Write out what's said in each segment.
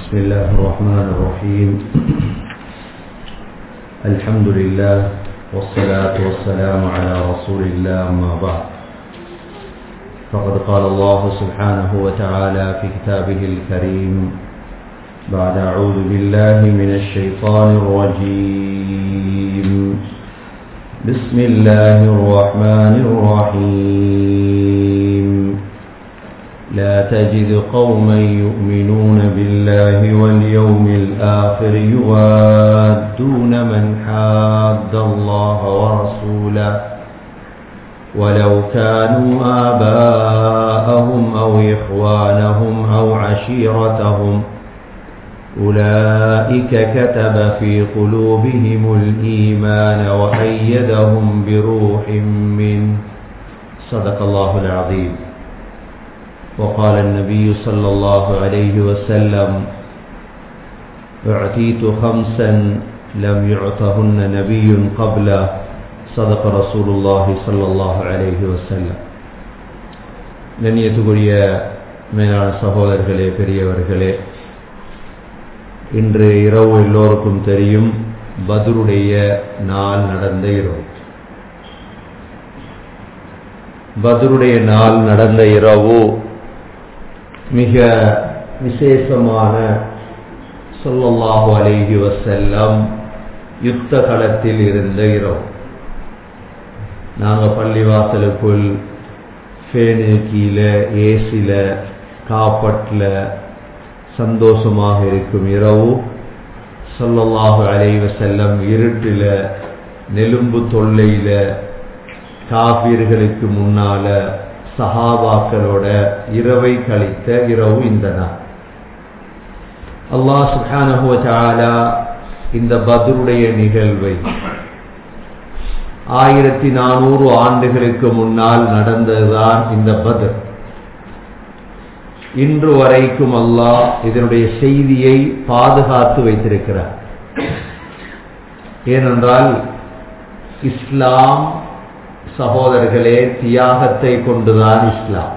بسم الله الرحمن الرحيم الحمد لله والصلاة والسلام على رسول الله أما بعد فقد قال الله سبحانه وتعالى في كتابه الكريم بعد أعوذ بالله من الشيطان الرجيم بسم الله الرحمن الرحيم لا تجد قوما يؤمنون بالله واليوم الآخر يوادون من حاد الله ورسوله ولو كانوا آباءهم أو إخوانهم أو عشيرتهم أولئك كتب في قلوبهم الإيمان وأيدهم بروح منه صدق الله العظيم وقال النبي صلى الله عليه وسلم اعتيت خمسا لم يعطهن نبي قبله صدق رسول الله صلى الله عليه وسلم கண்ணியத்துக்குரிய மேலான சகோதரர்களே பெரியவர்களே இன்று இரவு எல்லோருக்கும் தெரியும் பதுருடைய நாள் நடந்த இரவு பதுருடைய நாள் நடந்த இரவு மிக விசேஷமான சொல்லல்லாஹு அலைஹி வசல்லம் யுத்த களத்தில் இருந்த இரவு நாங்கள் பள்ளிவாசலுக்குள் ஃபேனு கீழே ஏசில காப்பட்டில் சந்தோஷமாக இருக்கும் இரவு சொல்லல்லாஹு அலைவ செல்லம் இருட்டில் நெலும்பு தொல்லையில் காபீர்களுக்கு முன்னால சஹாபாக்களோட இரவை கழித்த இரவு இந்த நாள் அல்லாஹ் சுஹானஹுவலா இந்த பத்ருடைய நிகழ்வை ஆயிரத்தி நானூறு ஆண்டுகளுக்கு முன்னால் நடந்ததுதான் இந்த பத்ர் இன்று வரைக்கும் அல்லாஹ் இதனுடைய செய்தியை பாதுகாத்து வைத்திருக்கிறார் ஏனென்றால் இஸ்லாம் சகோதரர்களே தியாகத்தை கொண்டுதான் இஸ்லாம்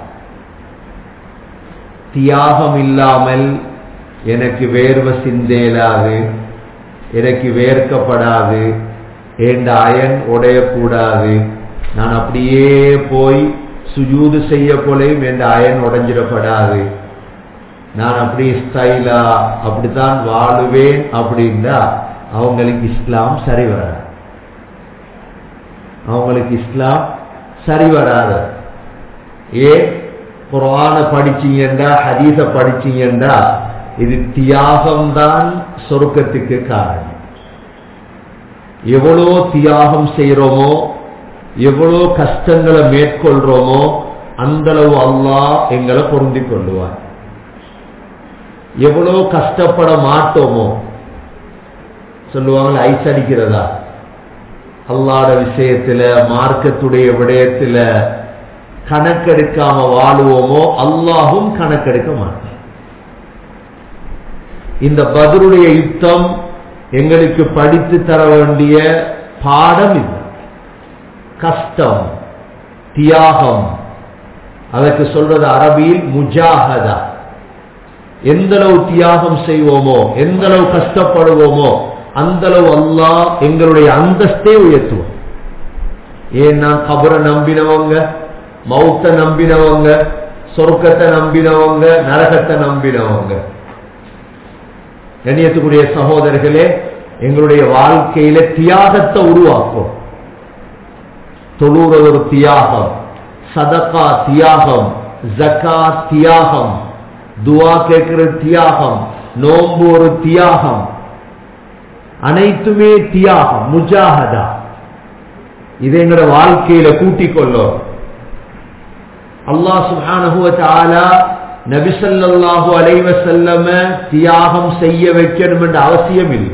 தியாகம் இல்லாமல் எனக்கு வேர்வ சிந்தேலாது எனக்கு வேர்க்கப்படாது ஏண்ட அயன் உடையக்கூடாது நான் அப்படியே போய் சுஜூது செய்ய போலையும் என் அயன் உடைஞ்சிடப்படாது நான் அப்படி ஸ்டைலா அப்படித்தான் வாழுவேன் அப்படின்னா அவங்களுக்கு இஸ்லாம் சரி வராது அவங்களுக்கு இஸ்லாம் சரி வராது ஏன் குரான படிச்சீங்கண்டா ஹதீஸ படிச்சீங்கண்டா இது தியாகம்தான் சொருக்கத்துக்கு காரணம் எவ்வளோ தியாகம் செய்யறோமோ எவ்வளோ கஷ்டங்களை மேற்கொள்றோமோ அந்த அளவு அல்லாஹ் எங்களை பொருந்தி கொள்ளுவார் எவ்வளோ கஷ்டப்பட மாட்டோமோ சொல்லுவாங்க ஐஸ் அடிக்கிறதா அல்லாட விஷயத்துல மார்க்கத்துடைய விடயத்துல கணக்கெடுக்காம வாழுவோமோ அல்லாஹும் கணக்கெடுக்க மாட்டான் இந்த பதிலுடைய யுத்தம் எங்களுக்கு படித்து தர வேண்டிய பாடம் இது கஷ்டம் தியாகம் அதற்கு சொல்றது அரபியில் முஜாகதா எந்த அளவு தியாகம் செய்வோமோ எந்த அளவு கஷ்டப்படுவோமோ அந்த அளவு அல்லா எங்களுடைய அந்தஸ்தே உயர்த்துவோம் ஏன் நான் கபரை நம்பினவங்க மௌத்த நம்பினவங்க சொர்க்கத்தை நம்பினவங்க நரகத்தை நம்பினவங்க கண்ணியத்துக்குரிய சகோதரர்களே எங்களுடைய வாழ்க்கையில தியாகத்தை உருவாக்கும் தொழுறது ஒரு தியாகம் சதக்கா தியாகம் ஜக்கா தியாகம் துவா கேட்கிற தியாகம் நோம்பு ஒரு தியாகம் அனைத்துமே தியாகம் முஜாகதா இது எங்களோட வாழ்க்கையில கூட்டிக் கொள்ளும் அல்லாஹ் சுஹானஹுவ நபிசல்லாஹு அலைவ செல்லம தியாகம் செய்ய வைக்கணும் என்ற அவசியம் இல்லை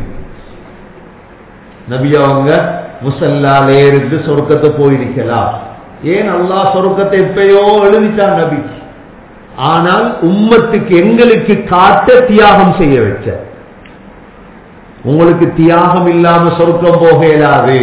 நபி அவங்க முசல்லாலே இருந்து சொர்க்கத்தை போயிருக்கலாம் ஏன் அல்லாஹ் சொர்க்கத்தை எப்பயோ எழுதிட்டான் நபி ஆனால் உம்மத்துக்கு எங்களுக்கு காட்ட தியாகம் செய்ய வச்ச உங்களுக்கு தியாகம் இல்லாம சொர்க்கம் போக இயலாது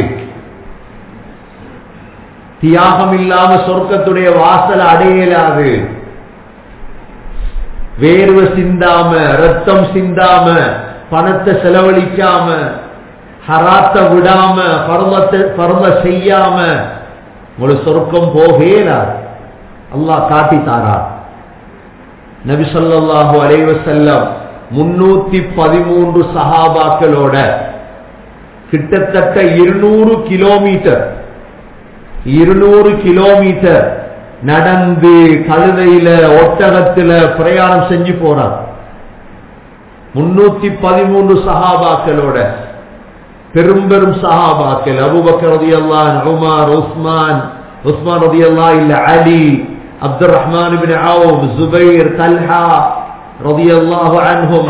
தியாகம் இல்லாம சொர்க்கத்துடைய வாசல் அடையலாது வேர்வை சிந்தாம ரத்தம் சிந்தாம பணத்தை செலவழிக்காம ஹராத்த விடாம பருவத்தை பருவ செய்யாம உங்களுக்கு சொர்க்கம் போகேலார் அல்லாஹ் காட்டி தாரா நபி ஸல்லல்லாஹு அலைஹி வஸல்லம் முன்னூத்தி பதிமூன்று சஹாபாக்களோட கிட்டத்தட்ட இருநூறு கிலோமீட்டர் இருநூறு கிலோமீட்டர் நடந்து கழுதையில ஒட்டகத்துல பிரயாணம் செஞ்சு போறார் முன்னூத்தி பதிமூன்று சஹாபாக்களோட பெரும் பெரும் சஹாபாக்கள் அபுபக்கர் ரதியல்லான் உமார் உஸ்மான் உஸ்மான் ரதியல்லா இல்ல அலி அப்துல் ரஹ்மான் பின் அவுப் ஜுபைர் தல்ஹா ரதியல்லாஹு அன்ஹும்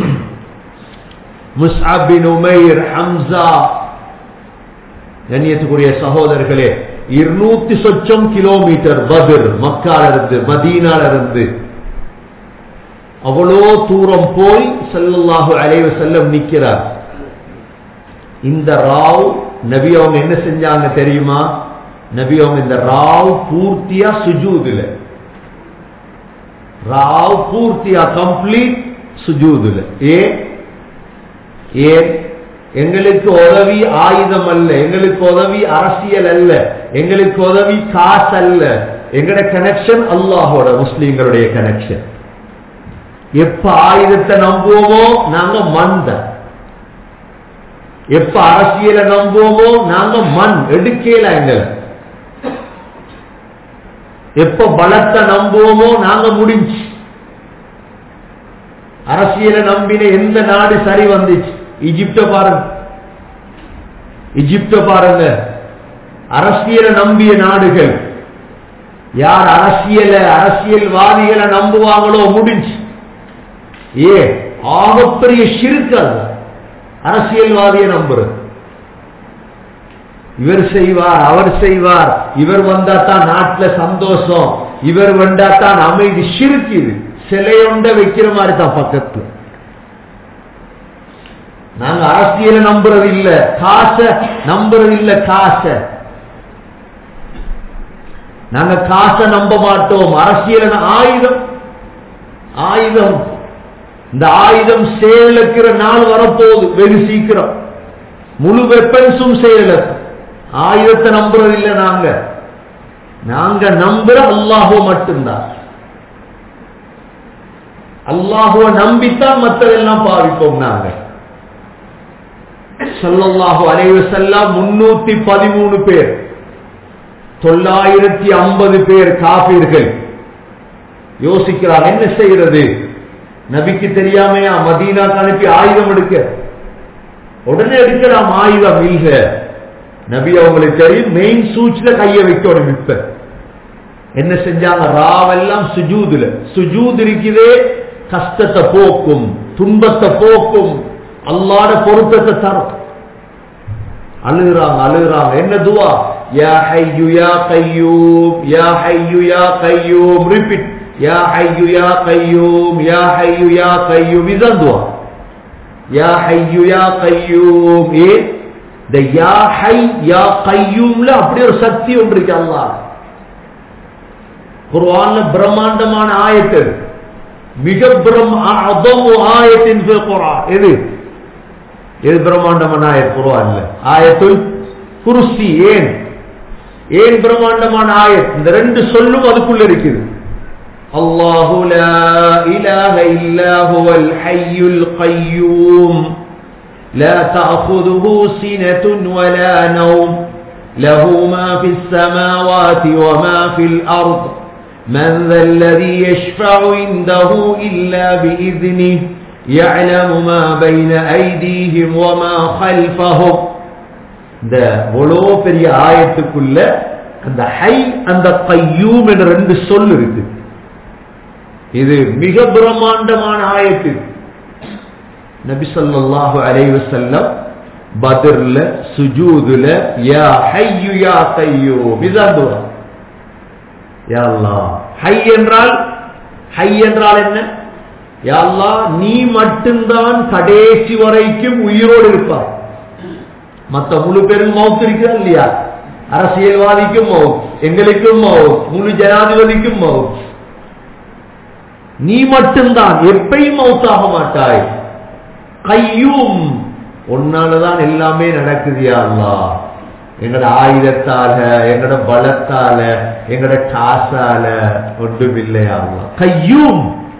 முஸ்அப் பின் உமைர் ஹம்சா கண்ணியத்துக்குரிய சகோதரர்களே இருநூத்தி சொச்சம் கிலோமீட்டர் பத்ர் மக்கால இருந்து மதீனால இருந்து அவ்வளோ தூரம் போய் செல்லல்லாஹு அலைவ செல்லம் நிக்கிறார் இந்த ராவ் நபி அவங்க என்ன செஞ்சாங்க தெரியுமா நபி அவங்க இந்த ராவ் பூர்த்தியா சுஜூதுல ராவ் பூர்த்தியா கம்ப்ளீட் சுஜூதுல ஏ ஏன் எங்களுக்கு உதவி ஆயுதம் அல்ல எங்களுக்கு உதவி அரசியல் அல்ல எங்களுக்கு உதவி காசு அல்ல எங்கட கனெக்ஷன் அல்லாஹோட முஸ்லீம்களுடைய கனெக்ஷன் எப்ப ஆயுதத்தை நம்புவோமோ நாங்க மந்த எப்ப அரசியலை நம்புவோமோ நாங்க மண் எடுக்கல எங்களை எப்ப பலத்தை நம்புவோமோ நாங்க முடிஞ்சு அரசியலை நம்பின எந்த நாடு சரி வந்துச்சு இஜிப்ட பாருங்க இஜிப்ட பாருங்க அரசியலை நம்பிய நாடுகள் யார் அரசியலை அரசியல்வாதிகளை நம்புவாங்களோ முடிஞ்சு ஏ ஆகப்பெரிய சிறுக்கல் அரசியல்வாதியை நம்புறது இவர் செய்வார் அவர் செய்வார் இவர் வந்தா தான் நாட்டுல சந்தோஷம் இவர் வந்தா தான் அமைதி சிறுக்குது சிலையொண்ட வைக்கிற மாதிரி தான் பக்கத்துல நாங்க அரசியலை நம்புறது இல்ல காசை நம்புறது இல்ல காசை நாங்க காசை நம்ப மாட்டோம் அரசியல் ஆயுதம் ஆயுதம் இந்த ஆயுதம் செயலுக்கிற நாள் வரப்போகுது வெகு சீக்கிரம் முழு வெப்பன்ஸும் செயலுக்கு ஆயுதத்தை நம்புறது இல்ல நாங்க நாங்க நம்புற அல்லாஹோ மட்டும்தான் அல்லாஹுவ நம்பித்தான் மற்றதெல்லாம் பாவிப்போம் நாங்க சொல்லல்லாஹு அலைவ செல்லாம் முன்னூத்தி பதிமூணு பேர் தொள்ளாயிரத்தி ஐம்பது பேர் காப்பீர்கள் யோசிக்கிறார் என்ன செய்யறது நபிக்கு தெரியாமையா மதீனாக்கு அனுப்பி ஆயுதம் எடுக்க உடனே எடுக்கலாம் ஆயுதம் இல்ல நபி அவங்களுக்கு தெரியும் மெயின் சூச்ல கைய வைக்கணும் இப்ப என்ன செஞ்சாங்க ராவெல்லாம் சுஜூதுல சுஜூத் இருக்குதே கஷ்டத்தை போக்கும் துன்பத்தை போக்கும் அல்லாட பொருத்தத்தை தரும் அழுகுறாங்க அழுகுறாங்க என்ன துவா யா ஹையு யா கையூம் யா ஹையு யா கையூம் ரிப்பீட் யா ஹையு யா கையூம் யா ஹையு யா கையூம் இதுதான் துவா யா ஹையு யா கையூம் ஏ இந்த யா ஹை யா கையூம்ல அப்படி ஒரு சக்தி ஒன்று இருக்கு அல்லாஹ் குர்ஆன்ல பிரம்மாண்டமான ஆயத்து மிக பிரம் அதமு ஆயத்தின் குர்ஆன் எது எது பிரம்மாண்டமான ஆயத் குர்ஆன்ல ஆயத்துல் குருசி ஏன் ஏன் பிரம்மாண்டமான ஆயத் இந்த ரெண்டு சொல்லும் அதுக்குள்ள இருக்குது الله لا إله إلا هو الحي القيوم لا تأخذه سنة ولا نوم له ما في السماوات وما في الأرض من ذا الذي يشفع عنده إلا بإذنه يعلم ما بين أيديهم وما خلفهم இந்த இவ்வளோ பெரிய ஆயத்துக்குள்ள அந்த ஹை அந்த கையூம் என்ற ரெண்டு சொல் இருக்கு இது மிக பிரம்மாண்டமான ஆயத்து நபி ஸல்லல்லாஹு அலைஹி வஸல்லம் பத்ர்ல சுஜூதுல யா ஹய்யு யா கையூம் இதான் துவா யா அல்லாஹ் ஹை என்றால் ஹை என்றால் என்ன யா அல்லாஹ் நீ மட்டும்தான் கடைசி வரைக்கும் உயிரோடு இருப்பாய் மத்த முழு பேரும் மவுத் இருக்கிறா இல்லையா அரசியல்வாதிக்கும் மவுத் எங்களுக்கும் மவுத் முழு ஜனாதிபதிக்கும் மவுத் நீ மட்டும்தான் எப்பயும் மௌத்தாக மாட்டாய் கையும் உன்னாலதான் எல்லாமே நடக்குதியா அல்லா எங்கட ஆயுதத்தால எங்கட பலத்தால எங்கட காசால ஒன்றும் இல்லையா அல்லா கையும்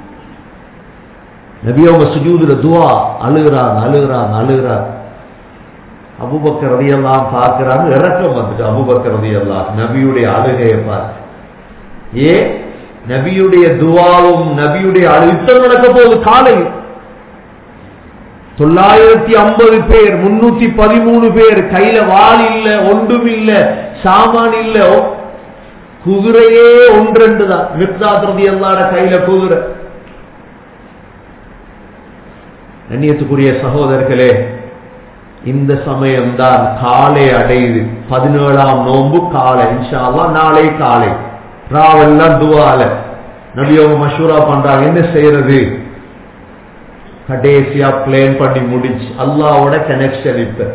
நபி அவங்க சுஜூதுல துவா அழுகிறாங்க அழுகிறாங்க அழுகிறாங்க அபுபக்கர் ரதியெல்லாம் பார்க்கிறாங்க இறக்கம் வந்துட்டு அபுபக்கர் ரதியெல்லாம் நபியுடைய அழுகையை பார்த்து ஏ நபியுடைய துவாவும் நபியுடைய அழுத்தம் நடக்க போகுது காலை தொள்ளாயிரத்தி ஐம்பது பேர் முன்னூத்தி பதிமூணு பேர் கையில வாள் இல்ல ஒன்றும் இல்ல சாமான் இல்ல குதிரையே ஒன்றெண்டு தான் மிர்தாத் ரதி எல்லாட கையில குதிரை கண்ணியத்துக்குரிய சகோதரர்களே இந்த சமயம்தான் காலை அடையுது பதினேழாம் நோன்பு காலை இன்ஷால்லா நாளை காலை ராவெல்லாம் துவால நபியவங்க மஷூரா பண்றாங்க என்ன செய்யறது கடைசியா பிளேன் பண்ணி முடிச்சு அல்லாவோட கனெக்ஷன் இப்ப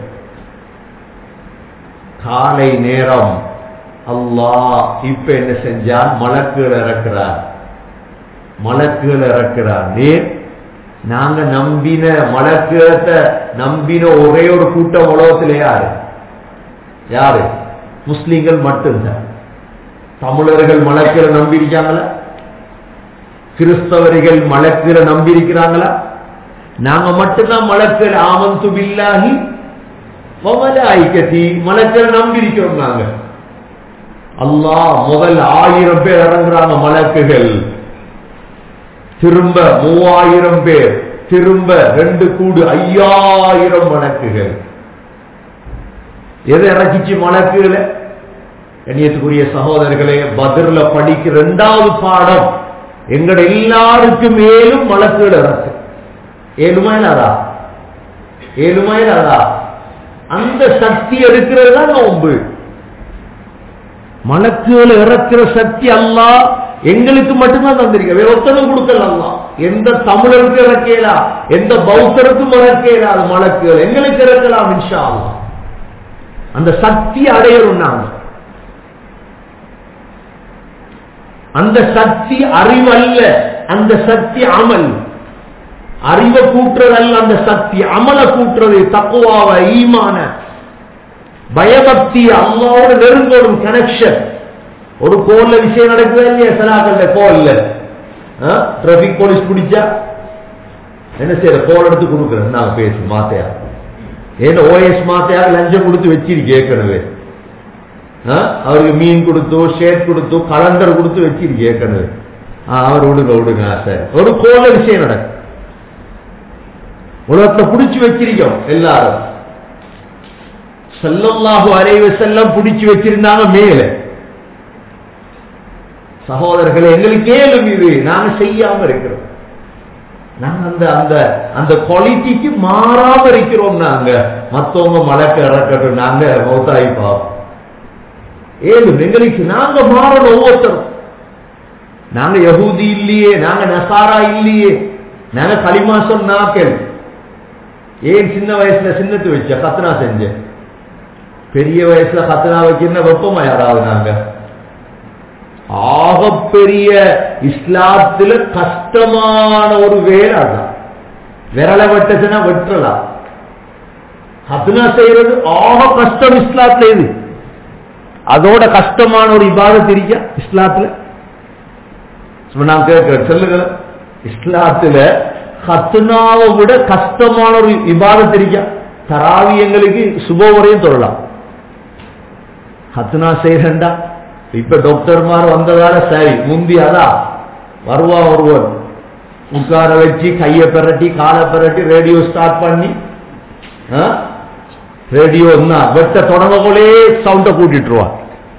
காலை நேரம் அல்லாஹ் இப்ப என்ன செஞ்சான் மலக்குகள் இறக்குறார் மலக்குகள் இறக்குறார் ஏன் நாங்க நம்பின மலக்குகத்தை நம்பின ஒரே ஒரு கூட்டம் உலகத்தில் யாரு யாரு முஸ்லீம்கள் மட்டும்தான் தமிழர்கள் மலக்கிற நம்பியிருக்காங்களா கிறிஸ்தவர்கள் மலக்கிற நம்பி இருக்கிறாங்களா நாங்க மட்டும்தான் மலக்கிற ஆமந்து பில்லாகி ஐக்கத்தி மலக்கிற நம்பி இருக்கிறோம் நாங்க அல்லாஹ் முதல் ஆயிரம் பேர் இறங்குறாங்க மலக்குகள் திரும்ப மூவாயிரம் பேர் திரும்ப ரெண்டு கூடு ஐயாயிரம் மலக்குகள் எதை இறக்கிச்சு மலக்குகளை கண்ணியத்துக்குரிய சகோதரர்களே பதிர்ல படிக்க இரண்டாவது பாடம் எங்கட எல்லாருக்கும் மேலும் மலக்குகள் இறக்கு ஏழுமா இல்லாதா ஏழுமா இல்லாதா அந்த சக்தி எடுக்கிறது தான் நோம்பு மலக்குகளை இறக்குற சக்தி அல்லா எங்களுக்கு மட்டும்தான் தந்திருக்க வேற ஒருத்தனும் கொடுக்கல அல்லா எந்த தமிழருக்கு இறக்கலா எந்த பௌத்தருக்கும் இறக்கலா அது மலக்குகள் எங்களுக்கு இறக்கலாம் இன்ஷா அல்லா அந்த சக்தி அடையணும் நாங்க அந்த சக்தி அறிவு அல்ல அந்த சக்தி அமல் அறிவை கூட்டுறது அல்ல அந்த சக்தி அமல கூட்டுறது தக்குவாவ ஈமான பயபக்தி அம்மாவோட நெருங்கோடும் கனெக்ஷன் ஒரு கோல்ல விஷயம் நடக்குதா இல்லையா சலாக்கல்ல கோல்ல டிராபிக் போலீஸ் பிடிச்சா என்ன செய்யற கோல் எடுத்து கொடுக்குறேன் நான் பேசு மாத்தையா ஏன்னா ஓஎஸ் மாத்தையா லஞ்சம் கொடுத்து வச்சிருக்கு ஏற்கனவே அவருக்கு மீன் கொடுத்தோ ஷேட் கொடுத்தோ கலண்டர் கொடுத்து வச்சிருக்கு ஏற்கனவே அவர் விடுங்க விடுங்க சரி ஒரு கோல விஷயம் நடக்கும் உலகத்தை பிடிச்சு வச்சிருக்கோம் எல்லாரும் செல்லல்லாஹு அரைவ செல்லம் பிடிச்சு வச்சிருந்தாங்க மேல சகோதரர்களை எங்களுக்கு ஏழும் இது நாங்க செய்யாம இருக்கிறோம் நாங்க அந்த அந்த அந்த குவாலிட்டிக்கு மாறாம இருக்கிறோம் நாங்க மத்தவங்க மலக்க இறக்கட்டும் நாங்க மௌத்தாயி பாவம் ஏழும் எங்களுக்கு நாங்க மாறணும் ஒவ்வொருத்தரும் நாங்க யகூதி இல்லையே நாங்க நசாரா இல்லையே நாங்க களிமா சொன்னாக்கள் ஏன் சின்ன வயசுல சின்னத்து வச்ச கத்தனா செஞ்ச பெரிய வயசுல கத்தனா வைக்கிற வெப்பமா யாராவது நாங்க ஆகப்பெரிய இஸ்லாத்துல கஷ்டமான ஒரு வேலை அதான் விரலை வெட்டச்சுன்னா வெட்டலாம் ஹத்னா செய்யறது ஆக கஷ்டம் இஸ்லாத்துல இது அதோட கஷ்டமான ஒரு இபாதத் இருக்க இஸ்லாத்துல நான் கேட்கிறேன் சொல்லுங்க இஸ்லாத்துல ஹத்னாவை விட கஷ்டமான ஒரு இபாதத் இருக்க தராவி எங்களுக்கு சுப வரையும் தொழலாம் ஹத்னா செய்யறா இப்ப டாக்டர்மார் வந்ததால சரி முந்தி அதான் வருவா ஒருவன் உட்கார வச்சு கையை பெரட்டி காலை பெரட்டி ரேடியோ ஸ்டார்ட் பண்ணி ரேடியோ வெட்ட தொடங்கக்குள்ளே சவுண்ட கூட்டிட்டுருவான்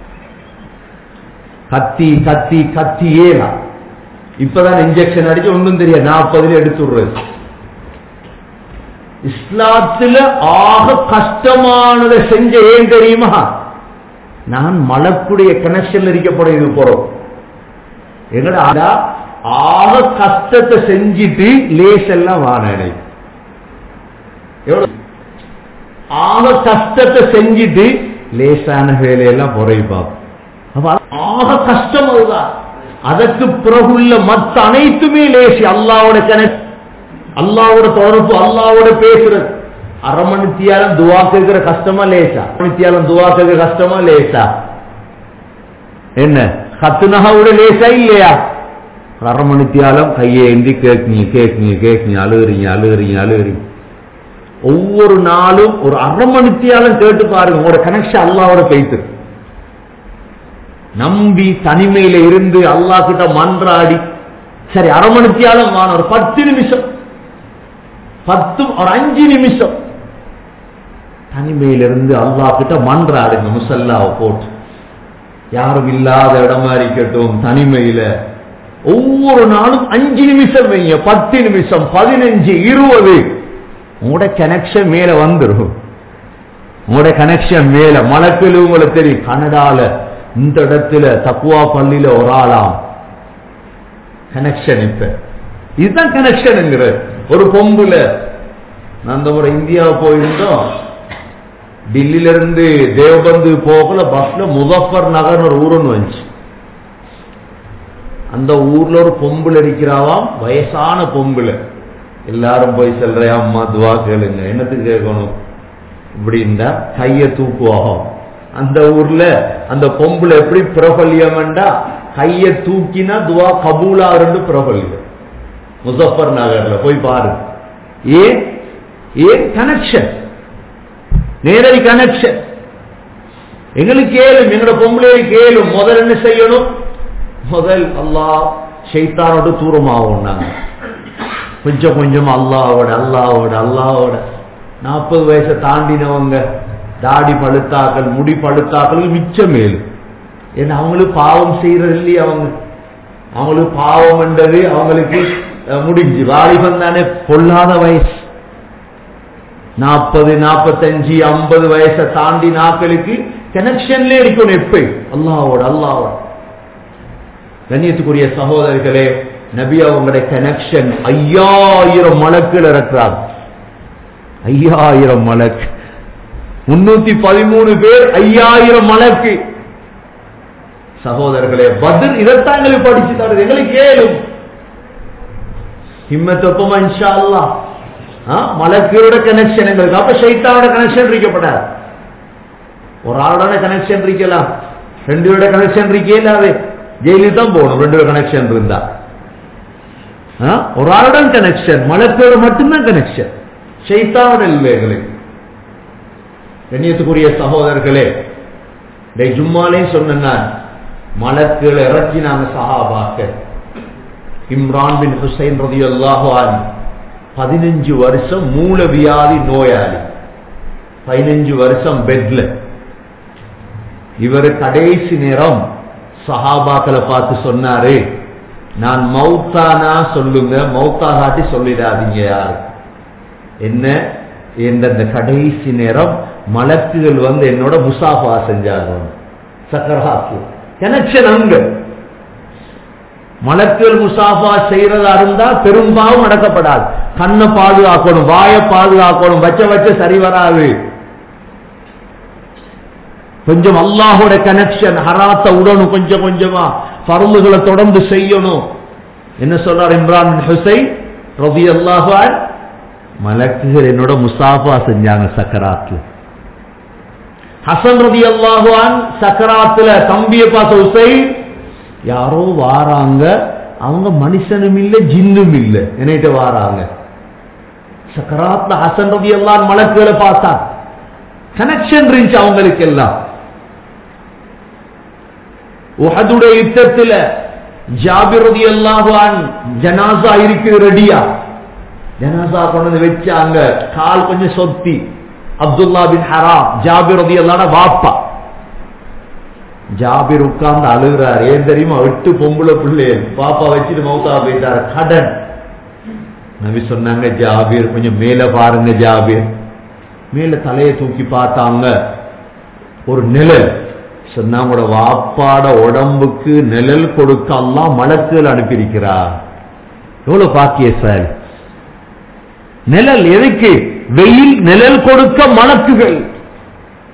கத்தி கத்தி கத்தி ஏலா இப்பதான் இன்ஜெக்ஷன் அடிச்சு ஒன்றும் தெரியாது நாற்பதுல எடுத்துடுறது இஸ்லாத்துல ஆக கஷ்டமானதை செஞ்ச ஏன் தெரியுமா நான் மலக்குடைய கனெக்ஷன்ல இருக்கப்படும் இது போறோம் எங்கடா ஆக கஷ்டத்தை செஞ்சிட்டு லேஸ் எல்லாம் வானடை எவ்வளவு ஆக கஷ்டத்தை செஞ்சிட்டு லேசான வேலையெல்லாம் பொறை பார்ப்போம் அப்ப ஆக கஷ்டம் அதுதான் அதற்கு பிறகுள்ள மற்ற அனைத்துமே லேசி அல்லாவோட கணக்கு அல்லாவோட தொடர்பு அல்லாவோட பேசுறது அரை மணித்தியாலும் துவா கேட்கிற கஷ்டமா லேசா மணித்தியாலும் துவா கேட்கிற கஷ்டமா லேசா என்ன கத்துனகாவோட லேசா இல்லையா அரை மணித்தியாலும் கையை ஏந்தி கேட்குங்க கேட்குங்க கேட்குங்க அழுகுறீங்க அழுகுறீங்க அழுகுறீங்க ஒவ்வொரு நாளும் ஒரு அரை மணித்தியாலும் கேட்டு பாருங்க உங்களோட கனெக்ஷன் அல்லாவோட பேசு நம்பி தனிமையில இருந்து அல்லா கிட்ட மன்றாடி சரி அரை மணித்தியாலும் வான ஒரு பத்து நிமிஷம் பத்து ஒரு அஞ்சு நிமிஷம் தனிமையில இருந்து அல்லா கிட்ட மன்றாடுங்க முசல்லாவை போட்டு யாரும் இல்லாத இடமா இருக்கட்டும் தனிமையில ஒவ்வொரு நாளும் அஞ்சு நிமிஷம் வைங்க பத்து நிமிஷம் பதினஞ்சு இருபது உங்களோட கனெக்ஷன் மேல வந்துடும் உங்களோட கனெக்ஷன் மேல மலக்கில் உங்களுக்கு தெரியும் கனடால இந்த இடத்துல தக்குவா பள்ளியில ஒரு ஆளாம் கனெக்ஷன் இப்ப இதுதான் கனெக்ஷன் ஒரு பொம்புல நான் அந்த முறை இந்தியா போயிருந்தோம் டில்லில இருந்து தேவபந்து போகல பஸ்ல முசஃபர் நகர் ஒரு ஊருன்னு வந்துச்சு அந்த ஊர்ல ஒரு பொம்புல இருக்கிறாவாம் வயசான பொம்புல எல்லாரும் போய் சொல்ற அம்மா துவா கேளுங்க என்னத்துக்கு கேட்கணும் இப்படின்னா கைய தூக்குவாகும் அந்த ஊர்ல அந்த பொம்புல எப்படி பிரபல்யம்டா கைய தூக்கினா துவா கபூலா இருந்து பிரபல்யம் முசஃபர் நகர்ல போய் பாரு ஏன் ஏன் கனெக்ஷன் நேரடி கனெக்ஷன் எங்களுக்கு கேளும் எங்களோட பொம்பளையை கேளும் முதல் என்ன செய்யணும் முதல் அல்லாஹ் ஷைத்தானோட தூரமாகும் நாங்க கொஞ்சம் கொஞ்சம் அல்லாவோட அல்லாவோட அல்லாவோட நாற்பது வயசை தாண்டினவங்க தாடி பழுத்தாக்கள் முடி பழுத்தாக்கள் மிச்சம் மேல் ஏன்னா அவங்களுக்கு பாவம் செய்யறது இல்லையே அவங்க அவங்களுக்கு பாவம் என்றது அவங்களுக்கு முடிஞ்சு வாலிபம் தானே பொல்லாத வயசு நாற்பது நாற்பத்தஞ்சு ஐம்பது வயசை தாண்டி நாட்களுக்கு கனெக்ஷன்ல இருக்கணும் எப்ப அல்லாவோட அல்லாவோட கண்ணியத்துக்குரிய சகோதரர்களே நபி அவங்களுடைய கனெக்ஷன் ஐயாயிரம் மலக்குகள் இருக்கிறார் ஐயாயிரம் மலக்கு முன்னூத்தி பதிமூணு பேர் ஐயாயிரம் மலக்கு சகோதரர்களே பதில் இதைத்தான் எங்களுக்கு படிச்சு தருது எங்களுக்கு ஏழும் ஹிம்மத்தொப்பமா இன்ஷா அல்லா மலக்கீரோட கனெக்ஷன் எங்களுக்கு அப்ப சைத்தாவோட கனெக்ஷன் இருக்கப்படாது ஒரு ஆளோட கனெக்ஷன் இருக்கலாம் ரெண்டு பேரோட கனெக்ஷன் இருக்கலாது ஜெயிலுக்கு தான் போகணும் ரெண்டு பேர் கனெக்ஷன் இருந்தா ஒரு ஆளுடன் கனெக்ஷன் மலக்கோட மட்டும்தான் கனெக்ஷன் சைத்தாவோட இல்லை எங்களுக்கு கண்ணியத்துக்குரிய சகோதரர்களே ஜும்மாலே சொன்ன மலக்குகள் இறக்கினாங்க சஹாபாக்க இம்ரான் பின் ஹுசைன் ரதி அல்லாஹான் பதினஞ்சு வருஷம் மூல வியாதி நோயாளி பதினஞ்சு வருஷம் பெட்ல இவர் கடைசி நேரம் சஹாபாக்களை பார்த்து சொன்னாரு நான் மௌத்தானா சொல்லுங்க மௌத்தா காட்டி சொல்லிடாதீங்க யாரு என்ன இந்த கடைசி நேரம் மலக்குகள் வந்து என்னோட முசாஃபா செஞ்சாங்க சக்கரஹாத்து கனெக்ஷன் அங்க மலக்குகள் முசாஃபா செய்யறதா இருந்தா பெரும்பாலும் நடக்கப்படாது கண்ணை பாதுகாக்கணும் வாயை பாதுகாக்கணும் வச்ச வச்ச சரி வராது கொஞ்சம் அல்லாஹோட கனெக்ஷன் ஹராத்த உடனும் கொஞ்சம் கொஞ்சமா பருந்துகளை தொடர்ந்து செய்யணும் என்ன சொல்றார் இம்ரான் ஹுசைன் ரவி அல்லாஹான் மலக்குகள் என்னோட முசாஃபா செஞ்சாங்க சக்கராத்துல ஹசன் ரதி அல்லாஹான் சக்கராத்துல தம்பிய பார்த்த ஹுசைன் யாரோ வாராங்க அவங்க மனுஷனும் இல்ல ஜின்னும் இல்ல என்னைட்ட வாராங்க சக்கராத்ல ஹசன் ரதி அல்லான் மலக்குகளை பார்த்தா கனெக்ஷன் இருந்துச்சு அவங்களுக்கு எல்லாம் உஹதுடைய யுத்தத்துல ஜாபிரதி அல்லாஹான் ஜனாசா இருக்குது ரெடியா ஜனாசா கொண்டு வந்து வச்சாங்க கால் கொஞ்சம் சொத்தி அப்துல்லா பின் ஹராம் ஜாபிரதி அல்லான வாப்பா ஜாபிர் உட்கார்ந்து அழுகிறார் ஏன் தெரியுமா எட்டு பொம்பளை பிள்ளை பாப்பா வச்சுட்டு மௌத்தா போயிட்டார் கடன் நபி சொன்னாங்க ஜாபீர் கொஞ்சம் மேல பாருங்க ஜாபீர் மேல தலையை தூக்கி பார்த்தாங்க ஒரு நிழல் சொன்னாங்களோட வாப்பாட உடம்புக்கு நிழல் கொடுக்க எல்லாம் மலக்குகள் அனுப்பியிருக்கிறார் எவ்வளவு பாக்கிய சார் நிழல் எதுக்கு வெயில் நிழல் கொடுக்க மலக்குகள்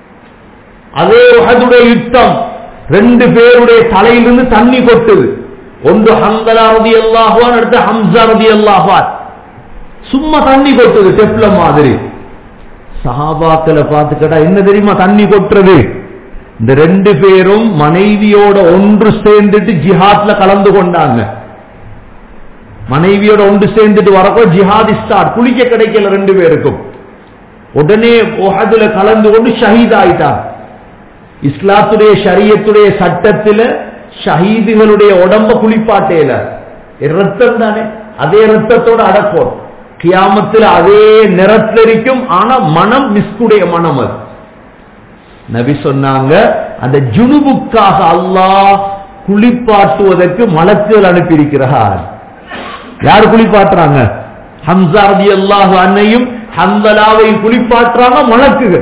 அதே உகதுடைய யுத்தம் ரெண்டு பேருடைய தலையிலிருந்து தண்ணி கொட்டுது ஒன்று ஹந்தலா ரதி அல்லாஹுவான் அடுத்து ஹம்சா ரதி அல்லாஹுவான் சும்மா தண்ணி கொட்டுது டெப்ல மாதிரி சஹாபாக்களை பார்த்துக்கடா என்ன தெரியுமா தண்ணி கொட்டுறது இந்த ரெண்டு பேரும் மனைவியோட ஒன்று சேர்ந்துட்டு ஜிஹாத்ல கலந்து கொண்டாங்க மனைவியோட ஒன்று சேர்ந்துட்டு வரப்போ ஜிஹாதி ஸ்டார்ட் குளிக்க கிடைக்கல ரெண்டு பேருக்கும் உடனே ஒஹதுல கலந்து கொண்டு ஷஹீத் ஆயிட்டார் இஸ்லாத்துடைய ஷரியத்துடைய சட்டத்துல ஷஹீதுகளுடைய உடம்ப குளிப்பாட்டேல ரத்தம் தானே அதே ரத்தத்தோட அடக்கும் கியாமத்தில் அதே நிறத்தில் இருக்கும் ஆனா மனம் மிஸ்குடைய மனம் அது நபி சொன்னாங்க அந்த ஜுனுபுக்காக அல்லாஹ் குளிப்பாட்டுவதற்கு மலக்குகள் அனுப்பியிருக்கிறார் யார் குளிப்பாட்டுறாங்க ஹம்சா ரதி அல்லாஹ் அன்னையும் ஹந்தலாவை குளிப்பாட்டுறாங்க மலக்குகள்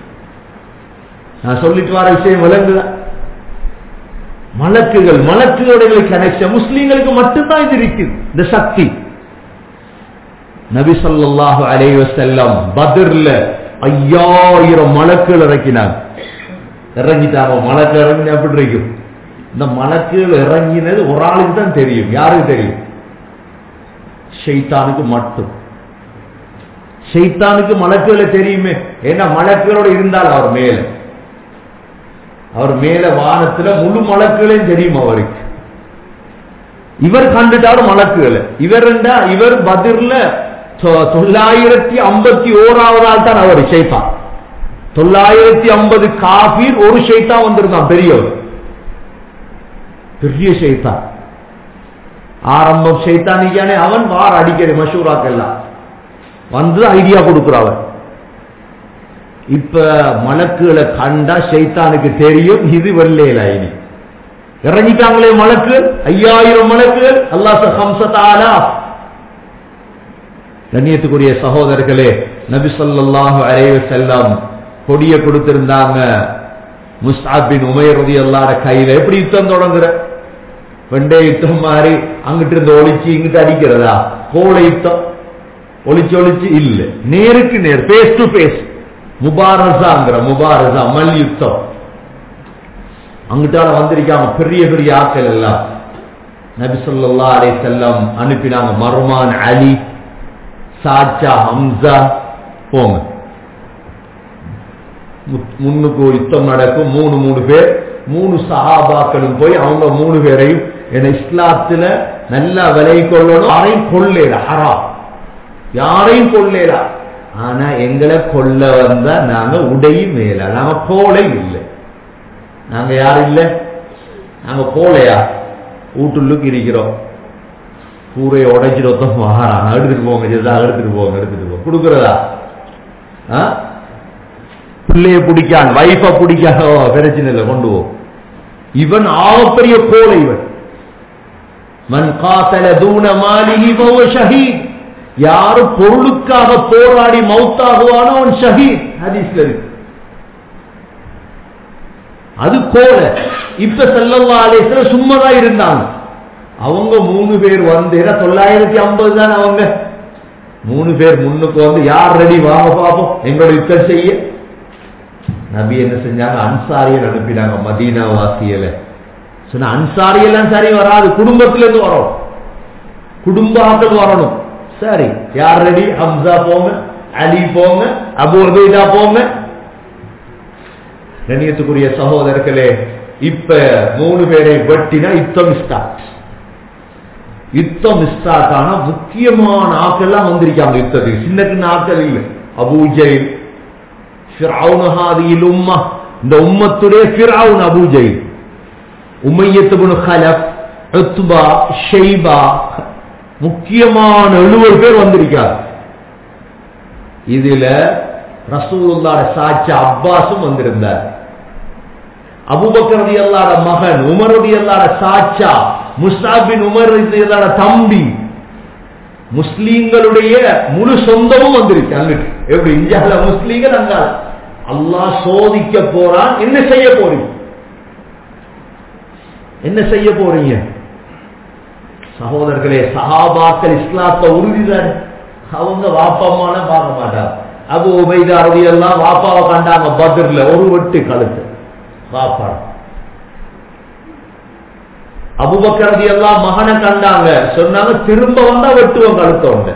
நான் சொல்லிட்டு வர விஷயம் விளங்குதான் மலக்குகள் மலக்குகளுடைய கனெக்ஷன் முஸ்லீம்களுக்கு மட்டும்தான் இது இருக்குது இந்த சக்தி நபி சொல்லாஹு அலைவ செல்லம் பதிர்ல ஐயாயிரம் மலக்குகள் இறக்கினாங்க இறங்கிட்டாங்க மலக்கு இறங்கின எப்படி இருக்கும் இந்த மலக்குகள் இறங்கினது ஒரு ஆளுக்கு தான் தெரியும் யாருக்கு தெரியும் ஷெய்தானுக்கு மட்டும் ஷெய்தானுக்கு மலக்குகளை தெரியுமே ஏன்னா மலக்குகளோட இருந்தால் அவர் மேல அவர் மேல வானத்துல முழு மலக்குகளையும் தெரியும் அவருக்கு இவர் கண்டுட்டாரு மலக்குகளை இவர் ரெண்டா இவர் பதிர்ல தொள்ளாயிரத்தி ஐம்பத்தி ஓராவது ஆள் தான் அவர் ஷைத்தான் தொள்ளாயிரத்தி ஐம்பது காபீர் ஒரு ஷைத்தான் வந்திருக்கான் பெரியவர் பெரிய ஷைத்தான் ஆரம்பம் ஷைத்தானிக்கானே அவன் வார அடிக்கடி மஷூராக்கெல்லாம் வந்து ஐடியா கொடுக்குறவன் இப்ப மலக்குகளை கண்டா ஷைத்தானுக்கு தெரியும் இது வெள்ளையில இனி இறங்கிட்டாங்களே மலக்கு ஐயாயிரம் மலக்குகள் அல்லாஹ் ஹம்சத்தாலா கண்ணியத்துக்குரிய சகோதரர்களே நபி சொல்லாஹு அலைவ செல்லம் கொடிய கொடுத்திருந்தாங்க முஸ்தாபின் உமையரதி அல்லாட கையில எப்படி யுத்தம் தொடங்குற வெண்டை யுத்தம் மாதிரி அங்கிட்டு இருந்து ஒளிச்சு இங்கிட்டு அடிக்கிறதா கோளை யுத்தம் ஒளிச்சு ஒளிச்சு இல்ல நேருக்கு நேர் பேஸ் டு பேஸ் முபாரசாங்கிற முபாரசா மல் யுத்தம் அங்கிட்டால வந்திருக்காங்க பெரிய பெரிய ஆட்கள் எல்லாம் நபி சொல்லா அலை செல்லம் அனுப்பினாங்க மர்மான் அலி சாச்சா ஹம்சா போங்க முன்னுக்கு யுத்தம் நடக்கும் மூணு மூணு பேர் மூணு சஹாபாக்களும் போய் அவங்க மூணு பேரையும் என இஸ்லாத்துல நல்லா விலை கொள்ளணும் யாரையும் கொள்ளேல ஹரா யாரையும் கொள்ளேல ஆனா எங்களை கொல்ல வந்தா நாங்க உடையும் மேல நாங்க கோலை இல்லை நாங்க யாரும் இல்லை நாங்க கோலையா வீட்டுள்ளுக்கு இருக்கிறோம் கூரையை உடைச்சிட்டு மகாரான் எடுத்துட்டு போங்க ஜெதா எடுத்துட்டு போங்க எடுத்துட்டு போங்க கொடுக்கறதா பிள்ளைய பிடிக்கான் வைஃப பிடிக்காத பிரச்சனை இல்லை கொண்டு போ இவன் ஆகப்பெரிய கோலை இவன் மன் காத்தல தூண மாளிகி பவ ஷஹீத் யாரு பொருளுக்காக போராடி மௌத்தாகுவானோ அவன் ஷஹீத் ஹதீஸ்ல இருக்கு அது கோல இப்ப செல்லல்லா அலேஸ்ல சும்மாதான் இருந்தாங்க அவங்க மூணு பேர் வந்து தொள்ளாயிரத்தி ஐம்பது தான் அவங்க மூணு பேர் முன்னுக்கு வந்து யார் ரெடி வாங்க பார்ப்போம் எங்களோட யுத்தம் செய்ய நபி என்ன செஞ்சாங்க அன்சாரியல் அனுப்பினாங்க மதீனா வாசியல சொன்ன அன்சாரியெல்லாம் சரி வராது குடும்பத்துல இருந்து வரணும் குடும்ப ஆட்கள் வரணும் சரி யார் ரெடி ஹம்சா போங்க அலி போங்க அபு உபைதா போங்க கண்ணியத்துக்குரிய சகோதரர்களே இப்ப மூணு பேரை வெட்டினா யுத்தம் ஸ்டார்ட் யுத்தம் ஸ்டார்ட் ஆனா முக்கியமான ஆட்கள் எல்லாம் வந்திருக்காங்க யுத்தத்துக்கு சின்ன சின்ன ஆட்கள் இல்லை அபூஜெயில் உம்மா இந்த உம்மத்துடைய ஃபிரவுன் அபூஜெயில் உமையத்துபுன் ஹலப் உத்பா ஷெய்பா முக்கியமான எழுபது பேர் வந்திருக்கார் இதுல ரசூலுல்லாட சாட்சி அப்பாஸும் வந்திருந்தார் அபுபக்கரதி அல்லாட மகன் உமரதி அல்லாட சாச்சா முஸ்தாபின் உமர் அல்லாட தம்பி முஸ்லீம்களுடைய முழு சொந்தமும் வந்திருக்கு அங்கிட்டு எப்படி இந்தியாவில் முஸ்லீம்கள் அங்க அல்லாஹ் சோதிக்க போறான் என்ன செய்ய போறீங்க என்ன செய்ய போறீங்க சகோதரர்களே சஹாபாக்கள் இஸ்லாத்தை உறுதிதான் அவங்க வாப்பம்மான பார்க்க மாட்டாங்க அபு உபைதா ரவி எல்லாம் வாப்பாவை கண்டாங்க பத்ரில் ஒரு வெட்டு கழுத்து வாப்பா அபுபக்கரதி எல்லாம் மகனை கண்டாங்க சொன்னாங்க திரும்ப வந்தா வெட்டுவோம் கழுத்தோண்ட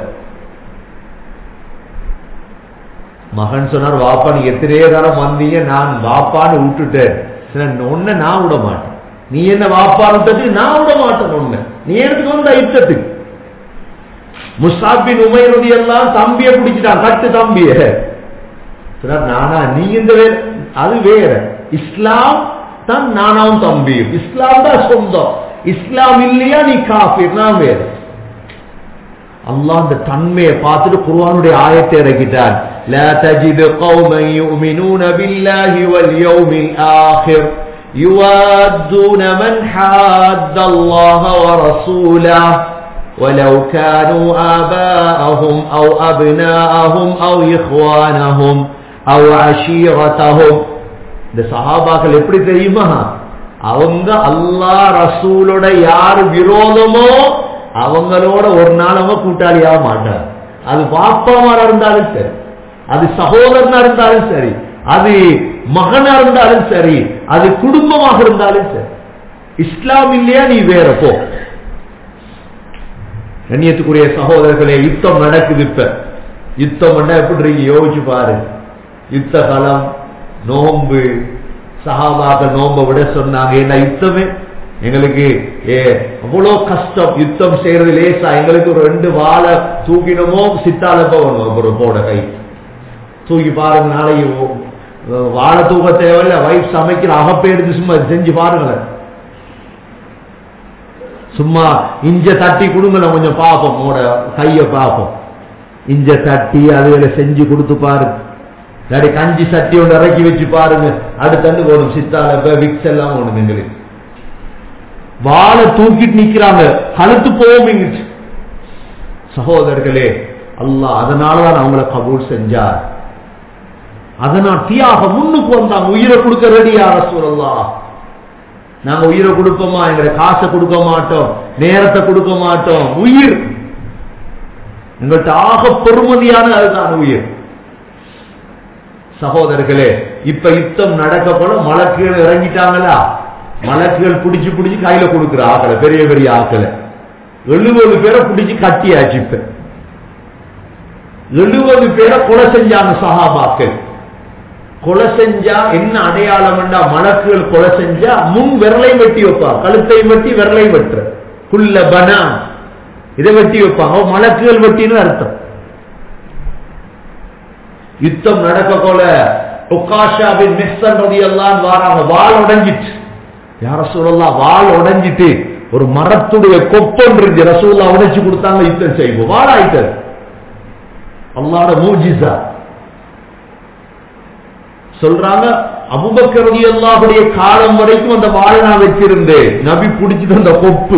மகன் சொன்னார் வாப்பா நீ எத்தனையோ காலம் வந்தீங்க நான் வாப்பான்னு விட்டுட்டேன் ஒன்ன நான் விட மாட்டேன் நீ என்ன வாப்பான்னு விட்டதுக்கு நான் விட மாட்டேன் ஒண்ணு நீ எடுத்துட்டு வந்த யுத்தத்துக்கு முஸ்தாபின் உமைரதி எல்லாம் தம்பிய பிடிச்சிட்டான் கட்டு தம்பிய சொன்னார் நானா நீ இந்த வே அது வேற இஸ்லாம் தான் நானாவும் தம்பியும் இஸ்லாம் தான் சொந்தம் இஸ்லாம் இல்லையா நீ காஃபிர் நான் வேற அல்லாஹ் அந்த தன்மையை பார்த்துட்டு குர்ஆனுடைய ஆயத்தை இறக்கிட்டான் لا تجد قوما يؤمنون بالله واليوم الآخر يوادون من حاد الله ورسوله ولو كانوا آباءهم أو أبناءهم أو إخوانهم أو عشيرتهم இந்த சஹாபாக்கள் எப்படி தெரியுமா அவங்க அல்லாஹ் ரசூலோட யார் விரோதமோ அவங்களோட ஒரு நாள் அவங்க கூட்டாளியாக மாட்டார் அது பாப்பாமாரா இருந்தாலும் சரி அது சகோதரனா இருந்தாலும் சரி அது மகனா இருந்தாலும் சரி அது குடும்பமாக இருந்தாலும் சரி இஸ்லாம் இல்லையா நீ வேற போ கண்ணியத்துக்குரிய சகோதரர்களே யுத்தம் நடக்குது இப்ப யுத்தம் பண்ண எப்படி இருக்கு யோசிச்சு பாரு யுத்த காலம் நோம்பு சகாபாக நோம்ப விட சொன்னாங்க என்ன யுத்தமே எங்களுக்கு ஏ அவ்வளோ கஷ்டம் யுத்தம் செய்யறது லேசா எங்களுக்கு ஒரு ரெண்டு வாழை தூக்கினமோ சித்தால போகணும் ஒரு போட கை தூக்கி பாருங்க நாளைக்கு வாழை தூக்க தேவையில்ல வைஃப் சமைக்கிற அகப்பை எடுத்து சும்மா செஞ்சு பாருங்களேன் சும்மா இஞ்ச தட்டி கொடுங்களேன் கொஞ்சம் பார்ப்போம் உங்களோட கைய பார்ப்போம் இஞ்ச தட்டி அதுல செஞ்சு கொடுத்து பாருங்க இல்லாடி கஞ்சி சட்டி ஒன்று இறக்கி வச்சு பாருங்க அடுத்தண்டு போடும் சித்தால விக்ஸ் எல்லாம் ஒண்ணு எங்களுக்கு வாழை தூக்கிட்டு நிக்கிறாங்க கழுத்து போவோம் சகோதரர்களே அல்லாஹ் அதனாலதான் அவங்கள கபூல் செஞ்சார் அதனால் தியாக முன்னுக்கு வந்தாங்க உயிரை கொடுக்க ரெடியா ரசூலல்லா நாங்க உயிரை கொடுப்போமா எங்களை காசை கொடுக்க மாட்டோம் நேரத்தை கொடுக்க மாட்டோம் உயிர் எங்கள்கிட்ட ஆக பெருமதியான அதுதான் உயிர் சகோதரர்களே இப்ப யுத்தம் நடக்க போல மலக்குகள் இறங்கிட்டாங்களா மலக்குகள் பிடிச்சு பிடிச்சு கையில கொடுக்குற ஆக்களை பெரிய பெரிய ஆக்களை எழுபது பேரை பிடிச்சு கட்டியாச்சு இப்ப எழுபது பேரை கொலை செஞ்சாங்க சகாபாக்கள் கொலை செஞ்சா என்ன அடையாளம் மலக்குகள் கொலை செஞ்சா முன் விரலை வெட்டி வைப்பா கழுத்தை வெட்டி விரலை வெட்டுற குள்ள பனா இதை வெட்டி வைப்பாங்க மலக்குகள் வெட்டின்னு அர்த்தம் யுத்தம் நடக்க போல உக்காஷாவின் மிஸ்ஸன் ரதி எல்லாம் வாராங்க வால் உடைஞ்சிட்டு யார சொல்லலாம் வால் உடைஞ்சிட்டு ஒரு மரத்துடைய கொப்பம் இருந்து ரசூல்லா உடைச்சு கொடுத்தாங்க யுத்தம் செய்வோம் வால் ஆயிட்டது அல்லாட மூஜிசா சொல்றாங்க அபுபக்கரதி அல்லாஹுடைய காலம் வரைக்கும் அந்த வாழை நான் வச்சிருந்தேன் நபி பிடிச்சிட்டு அந்த கொப்பு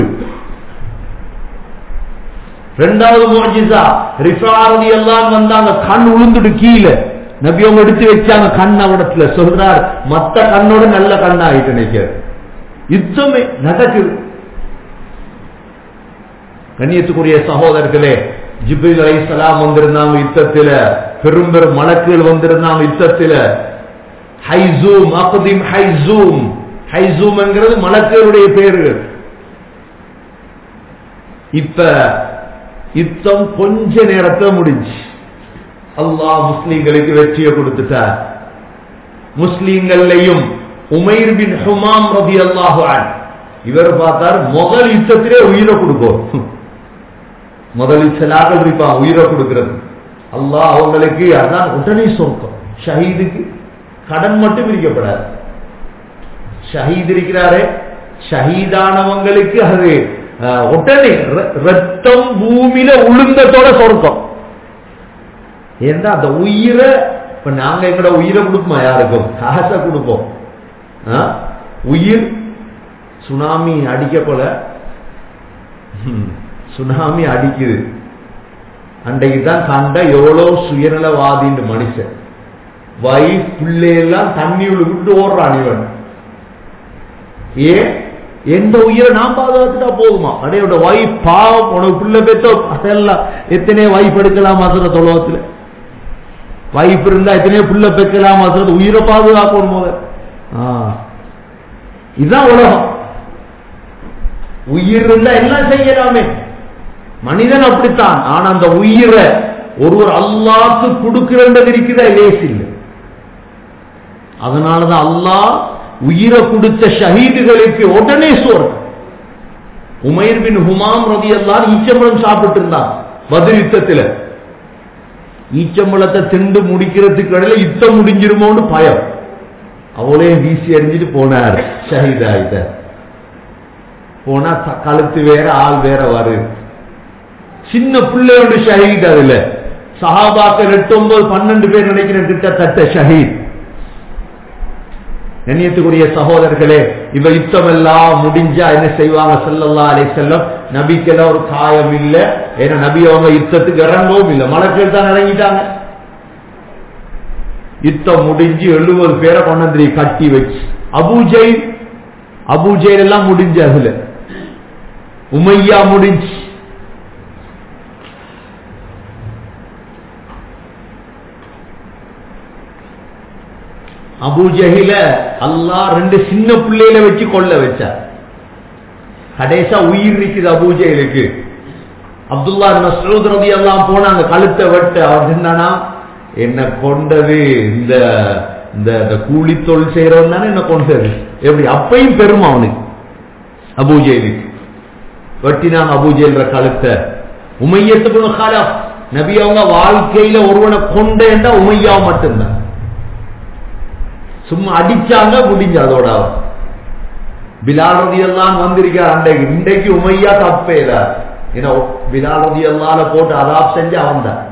ரெண்டாவது மோஜிசா ரிஃபாரதி எல்லாம் வந்தாங்க கண் உளுந்துடு கீழே நபி அவங்க எடுத்து வச்சாங்க கண் அவடத்துல சொல்றார் மத்த கண்ணோட நல்ல கண்ணாயிட்டு நினைக்கிறது யுத்தமே நடக்குது கண்ணியத்துக்குரிய சகோதரர்களே ஜிபில் அலை சலாம் வந்திருந்தாங்க யுத்தத்தில பெரும் பெரும் மலக்குகள் வந்திருந்தாங்க யுத்தத்தில ஹைசூம் அகதிம் ஹைசூம் ஹைசூம் என்கிறது மலக்குகளுடைய பேர்கள் இப்ப யுத்தம் கொஞ்ச நேரத்தை முடிஞ்சு அல்லாஹ் முஸ்லீம்களுக்கு வெற்றியை கொடுத்துட்டார் முஸ்லீம்கள்லையும் உமைர் பின் ஹுமாம் ரபி அல்லாஹு இவர் பார்த்தார் முதல் யுத்தத்திலே உயிரை கொடுக்கும் முதல் சிலாக்கள் இருப்பான் உயிரை கொடுக்கிறது அல்லாஹ் அவங்களுக்கு அதான் உடனே சொர்க்கம் ஷஹீதுக்கு கடன் மட்டும் பிரிக்கப்படாது ஷஹீத் இருக்கிறாரே ஷஹீதானவங்களுக்கு அது உடனே ரத்தம் பூமியில உளுந்தத்தோட சொர்க்கம் ஏன்னா அந்த உயிரை இப்ப நாங்க எங்கட உயிரை கொடுப்போமா யாருக்கும் காசை கொடுப்போம் உயிர் சுனாமி அடிக்க போல சுனாமி அடிக்குது அன்றைக்கு தான் கண்ட எவ்வளவு சுயநலவாதின்னு மனுஷன் வைஃப் பிள்ளையெல்லாம் தண்ணி விட்டு ஓடுறான் இவன் ஏன் எந்த உயிரை நான் பாதுகாத்துட்டா போகுமா அடையோட வைஃப் பாவம் உனக்கு பிள்ளை பெற்றோ அதெல்லாம் எத்தனையோ வைஃப் எடுக்கலாம் அதுல தொலவத்துல வைஃப் இருந்தா எத்தனையோ புள்ள பெக்கலாம் அதுல உயிரை பாதுகாக்கணும் போத இதுதான் உலகம் உயிர் இருந்தா எல்லாம் செய்யலாமே மனிதன் அப்படித்தான் ஆனா அந்த உயிரை ஒருவர் அல்லாக்கு கொடுக்கிறது இருக்குதா லேஸ் இல்லை அதனாலதான் அல்லாஹ் உயிரை கொடுத்த ஷஹீதுகளுக்கு உடனே சொர்க்கம் உமைர் பின் ஹுமாம் ரதி எல்லாம் ஈச்சம்பழம் சாப்பிட்டு இருந்தான் பதில் யுத்தத்தில் ஈச்சம்பழத்தை திண்டு முடிக்கிறதுக்கு இடையில யுத்தம் முடிஞ்சிருமோன்னு பயம் அவளே வீசி எறிஞ்சிட்டு போனார் ஷஹீத் ஆயிட்டார் போனா த- கழுத்து வேற ஆள் வேற வருது சின்ன பிள்ளையோட ஷஹீத் அதுல சஹாபாக்கள் எட்டு ஒன்பது பன்னெண்டு பேர் நினைக்கிற கிட்டத்தட்ட ஷஹீத் கண்ணியத்துக்குரிய சகோதரர்களே இவ யுத்தம் எல்லாம் முடிஞ்சா என்ன செய்வாங்க ஸல்லல்லாஹு அலைஹி செல்லம் நபிக்கெல்லாம் ஒரு காயம் இல்ல ஏன்னா நபி அவங்க யுத்தத்துக்கு இறங்கவும் இல்லை மலக்கள் தான் இறங்கிட்டாங்க யுத்தம் முடிஞ்சு எழுபது பேரை கொண்டு வந்து கட்டி வச்சு அபூஜெயில் அபூஜெயில் எல்லாம் முடிஞ்சு அதுல உமையா முடிஞ்சு அபூஜஹில அல்லாஹ் ரெண்டு சின்ன பிள்ளையில வச்சு கொள்ள வச்சார் கடைசா உயிர் இருக்குது அபூஜஹிலுக்கு அப்துல்லா மசூத் ரதி எல்லாம் போனாங்க கழுத்தை வெட்ட அவர் என்னன்னா என்ன கொண்டது இந்த இந்த இந்த கூலி தொழில் செய்யறவன் தானே என்ன கொண்டது எப்படி அப்பையும் பெருமை அவனுக்கு அபூஜெயிலுக்கு வெட்டினாங்க அபூஜெயில்ற கழுத்தை உமையத்துக்கு காலம் நபி அவங்க வாழ்க்கையில ஒருவனை கொண்டேன்டா உமையா மட்டும்தான் சும்மா அடிச்சாங்க முடிஞ்சு அதோட அவர். பிலால் ரதி எல்லாம் வந்திருக்கார் அன்றைக்கு இன்றைக்கு உமையா தப்பேதார் ஏன்னா பிலால் ரதி எல்லால போட்டு அதாப் செஞ்சு அவன் தான்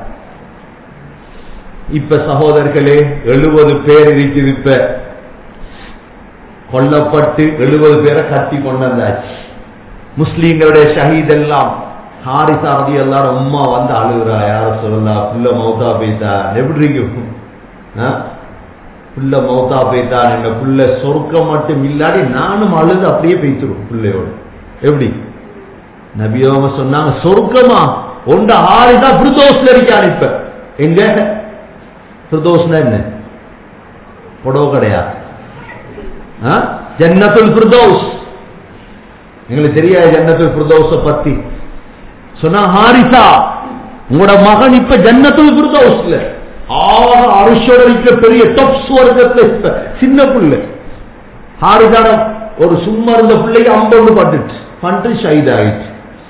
இப்ப சகோதரர்களே எழுபது பேர் இருக்குது இப்ப கொல்லப்பட்டு எழுபது பேரை கட்டி கொண்டு வந்தாச்சு முஸ்லீம்களுடைய ஷஹீத் எல்லாம் ஹாரிசா ரதி எல்லாரும் உம்மா வந்து அழுகுறா யார சொல்லலாம் புள்ள மௌதா போய்த்தா எப்படி இருக்கும் ஆ? புள்ள மௌத்தா போய்த்தான் எங்க புள்ள சொர்க்கம் மட்டும் இல்லாடி நானும் அழுது அப்படியே பேய்த்துரும் பிள்ளையோட எப்படி நபியோம சொன்னாங்க சொர்க்கமா ஒன்ற ஆறுதான் பிரதோஸ்ல இருக்கான் இப்ப எங்க பிரதோஸ்னா என்ன புடவை கிடையாது ஆ? ஜன்னத்துல் பிரதோஸ் எங்களுக்கு தெரியாது ஜன்னத்துல் பிரதோஸ பத்தி சொன்னா ஹாரிசா உங்களோட மகன் இப்ப ஜன்னத்துல் பிரதோஸ்ல ஆக அரிசோட பெரிய டப் சுவர்க்கத்துல இப்ப சின்ன பிள்ளை ஹாரிசான ஒரு சும்மா இருந்த பிள்ளைக்கு அம்பொண்டு பட்டுட்டு பட்டு ஷைட் ஆயிடுச்சு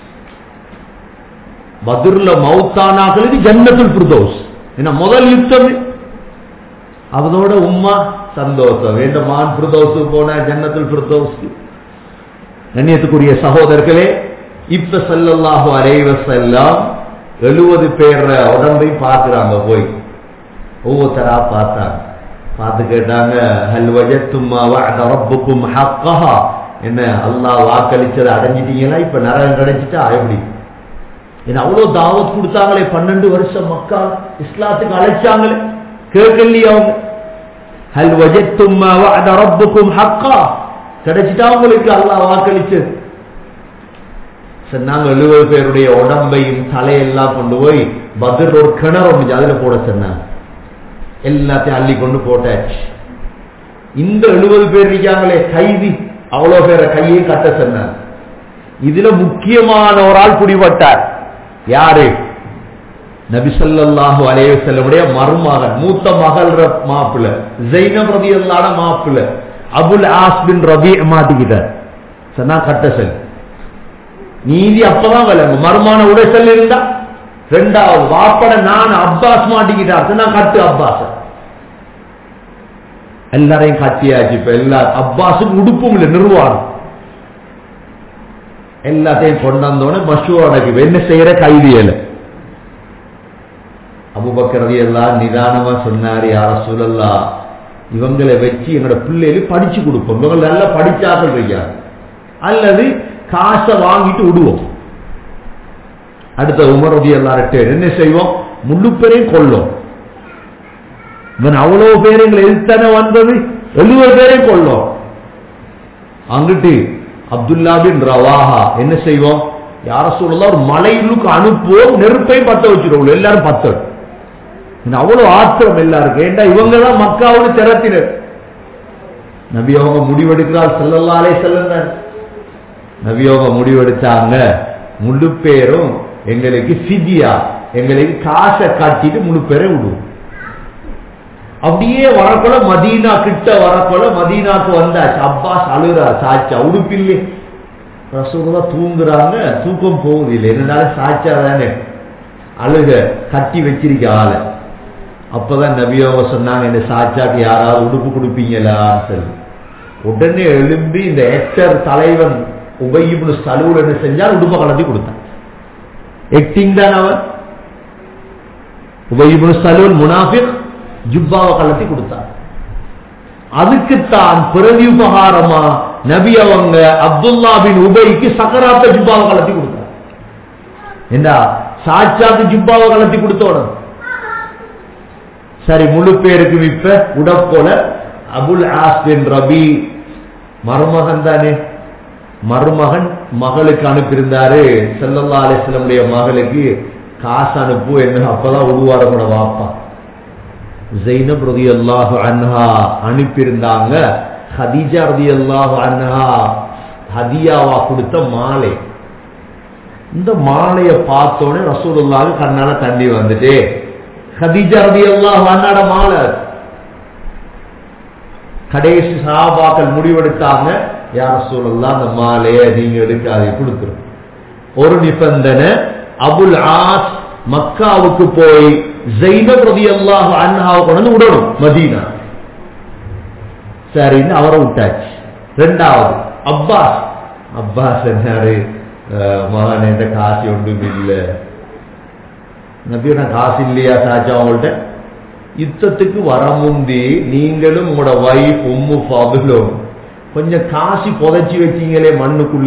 பதுர்ல மௌத்தானாக்களுக்கு ஜன்னத்துல் பிரதோஸ் என்ன முதல் யுத்தம் அதோட உம்மா சந்தோஷம் வேண்ட மான் பிரதோஸ் போன ஜன்னத்துல் பிரதோஸ் கண்ணியத்துக்குரிய சகோதரர்களே இப்ப ஸல்லல்லாஹு அலைஹி வஸல்லம் எழுபது பேர் உடம்பை பார்க்கிறாங்க போய் ஒவ்வொருத்தரா பார்த்தாங்க பார்த்து கேட்டாங்க ஹல் வஜத்தும் வஅத ரப்புக்கும் ஹக்கஹா என்ன அல்லாஹ் வாக்களிச்சதை அடைஞ்சிட்டீங்களா இப்ப நரகம் கிடைச்சிட்டா எப்படி என்ன அவ்வளவு தாவத் கொடுத்தாங்களே பன்னெண்டு வருஷம் மக்கா இஸ்லாத்துக்கு அழைச்சாங்களே கேட்கலையே அவங்க ஹல் வஜத்தும் வஅத ரப்புக்கும் ஹக்கா கிடைச்சிட்டா உங்களுக்கு அல்லாஹ் வாக்களிச்சது சொன்னாங்க எழுபது பேருடைய உடம்பையும் தலையெல்லாம் கொண்டு போய் பதில் ஒரு கிணறு ஒன்று அதுல போட சொன்னாங்க எல்லாத்தையும் அள்ளி கொண்டு போட்டாச்சு இந்த எழுபது பேர் இருக்காங்களே கைதி அவ்வளவு பேரை கையை கட்ட சொன்னாங்க இதுல முக்கியமான ஒரு ஆள் குடிபட்டார் யாரு நபிசல்லாஹு அலைய செல்லமுடைய மருமகன் மூத்த மகள் மாப்பிள்ள ஜெயினப் ரதி அல்லாட மாப்பிள்ள அபுல் ஆஸ் பின் ரபி மாட்டிக்கிட்டார் சொன்னா கட்ட செல் நீதி அப்பதான் விளங்கும் மருமான உடைசல் இருந்தா ரெண்டாவது வாப்பட நான் அப்பாஸ் மாட்டிக்கிட்டார் சொன்னா கட்டு அப்பாஸ் எல்லாரையும் கட்டியாச்சு இப்ப எல்லா அப்பாஸுக்கு உடுப்பும் இல்லை நிர்வாகம் எல்லாத்தையும் கொண்டாந்தோடனே மஷூரடைக்கு என்ன செய்யற கைதியல அபுபக்கரதி எல்லாம் நிதானமா சொன்னாரு யார சொல்லலா இவங்களை வச்சு எங்களோட பிள்ளைகளுக்கு படிச்சு கொடுப்போம் இவங்க நல்லா படிச்சாக்கள் இருக்காங்க அல்லது காசை வாங்கிட்டு விடுவோம் அடுத்த உமரதி எல்லார்ட்ட என்ன செய்வோம் முழு பேரையும் கொள்ளும் இவன் அவ்வளவு பேர் எங்களை எதிர்த்தானே வந்தது எழுபது பேரையும் கொள்ளும் அங்கிட்டு அப்துல்லா பின் ரவாஹா என்ன செய்வோம் யார சொல்லலாம் ஒரு மலையிலுக்கு அனுப்புவோம் நெருப்பை பத்த வச்சிருவோம் எல்லாரும் பத்த அவ்வளவு ஆத்திரம் எல்லாருக்கும் ஏண்டா இவங்க தான் மக்காவோட திறத்தினர் நபி அவங்க முடிவெடுக்கிறார் செல்லல்லாலே செல்லுங்க நபியோக முடிவெடுத்தாங்க முழு பேரும் எங்களுக்கு ஃபிதியா எங்களுக்கு காசை காட்டிட்டு முழு பேரை விடுவோம் அப்படியே வரக்குள்ள மதீனா கிட்ட வரக்குள்ள மதீனாக்கு வந்தாச்சு அப்பாஸ் அழுறா சாச்சா உடுப்பில்லை ரசூலா தூங்குறாங்க தூக்கம் போகுது இல்லை என்னனால சாச்சா தானே அழுக கட்டி வச்சிருக்க ஆளை அப்பதான் நபியோக சொன்னாங்க இந்த சாச்சாக்கு யாராவது உடுப்பு கொடுப்பீங்களான்னு சொல்லி உடனே எழும்பி இந்த ஆக்டர் தலைவன் உபயிபுனு சலூர் என்ன செஞ்சால் உடுப்ப கலத்தி கொடுத்தான் எக்டிங் தான் அவன் உபயிபுனு சலூல் முனாஃபிக் ஜுப்பாவை கலத்தி கொடுத்தான் அதுக்குத்தான் பிறவி உபகாரமா நபி அவங்க அப்துல்லா பின் உபைக்கு சக்கராத்த ஜுப்பாவை கலத்தி கொடுத்தார் என்ன சாட்சாத்து ஜுப்பாவை கலத்தி கொடுத்தோட சரி முழு பேருக்கு இப்ப உடப்போல அபுல் ஆஸ் பின் ரபி மருமகன் தானே மருமகன் மகளுக்கு அனுப்பியிருந்தாரு செல்லல்லா அலிஸ்லமுடைய மகளுக்கு காசு அனுப்பு என்ன அப்பதான் உருவார கூட வாப்பா ஜெயினப் ரதி அல்லாஹு அன்ஹா அனுப்பியிருந்தாங்க ஹதீஜா ரதி அல்லாஹு அன்ஹா ஹதியாவா கொடுத்த மாலை இந்த மாலையை பார்த்தோன்னே ரசூலுல்லாஹு கண்ணால தண்ணி வந்துட்டு ஹதீஜா ரதி அல்லாஹு அண்ணாட மாலை கடைசி சஹாபாக்கள் முடிவெடுத்தாங்க யார சூழல்லாம் அந்த மாலைய நீங்க எடுக்காது கொடுத்துரும் ஒரு நிபந்தனை அபுல் ஆஸ் மக்காவுக்கு போய் ஜெயினப் ரதி அல்லாஹ் அன்ஹாவை கொண்டு விடணும் மதீனா சரின்னு அவரை விட்டாச்சு ரெண்டாவது அப்பாஸ் அப்பாஸ் என்னாரு மகன் என்ற காசு ஒன்றும் இல்லை நபியோட காசு இல்லையா சாச்சா அவங்கள்ட்ட யுத்தத்துக்கு வர முந்தி நீங்களும் உங்களோட வைஃப் உம்மு ஃபபுலும் கொஞ்சம் காசி புதைச்சி வச்சீங்களே மண்ணுக்குள்ள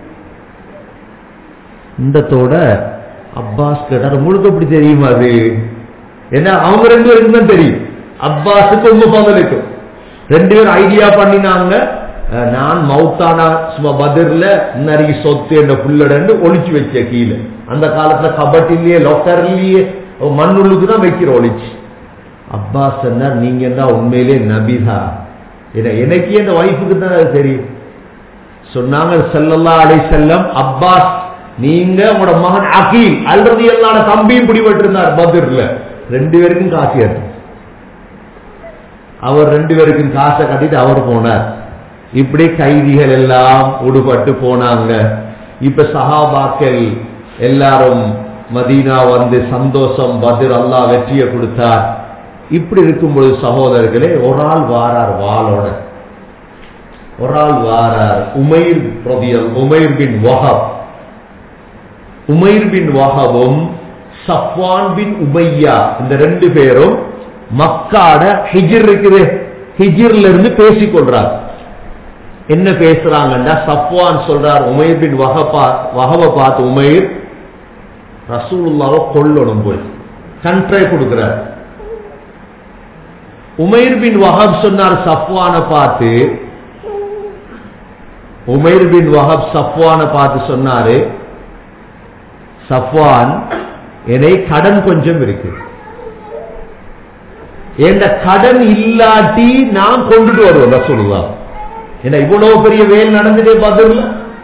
இந்தத்தோட அப்பாஸ் கேட்டார் உங்களுக்கு எப்படி தெரியுமா அது ஏன்னா அவங்க ரெண்டு பேருக்கும் தான் தெரியும் அப்பாஸுக்கு உம்மு ஃபபலுக்கும் ரெண்டு பேரும் ஐடியா பண்ணினாங்க நான் மவுத்தானா சும்மா பதிர்ல நிறைய சொத்து என்ற புள்ளடன்னு ஒளிச்சு வச்ச கீழே அந்த காலத்துல கபட்டிலேயே லொக்கர்லயே மண்ணுள்ளுக்கு தான் வைக்கிற ஒளிச்சு அப்பாஸ் சொன்னார் நீங்க தான் உண்மையிலே நபிதா எனக்கு இந்த வைஃபுக்கு தான் அது தெரியும் சொன்னாங்க செல்லல்லா அலை செல்லம் அப்பாஸ் நீங்க உங்களோட மகன் அகீல் அல்றது எல்லாட தம்பியும் பிடிபட்டு இருந்தார் பதிர்ல ரெண்டு பேருக்கும் காசு எடுத்து அவர் ரெண்டு பேருக்கும் காசை கட்டிட்டு அவர் போனார் இப்படி கைதிகள் எல்லாம் உடுபட்டு போனாங்க இப்ப சஹாபாக்கள் எல்லாரும் மதீனா வந்து சந்தோஷம் பதிர் அல்லா வெற்றியை கொடுத்தார் இப்படி இருக்கும்பொழுது சகோதரர்களே ஒரு ஆள் வாரார் வாளோட ஒரு ஆள் வாரார் உமைர் பிரதியல் உமைர் பின் வஹப் உமைர் பின் வஹபும் சஃப்வான் பின் உமையா இந்த ரெண்டு பேரும் மக்காட ஹிஜிர் இருக்குது ஹிஜிர்ல இருந்து பேசிக் கொள்றார் என்ன பேசுறாங்கன்னா சஃப்வான் சொல்றார் உமைர் பின் வஹபா வஹப பார்த்து உமைர் ரசூலுல்லாவை கொல்லணும் போய் கண்ட்ரை கொடுக்கிறார் உமைர் பின் வஹப் சொன்னார் சஃப்வான பார்த்து உமைர் பின் வஹப் சஃப்வான பார்த்து சொன்னாரு சஃப்வான் என்னை கடன் கொஞ்சம் இருக்கு என்ற கடன் இல்லாட்டி நான் கொண்டுட்டு வருவேன் ரசூலுல்லா என்ன இவ்வளவு பெரிய வேல் நடந்துட்டே பதில்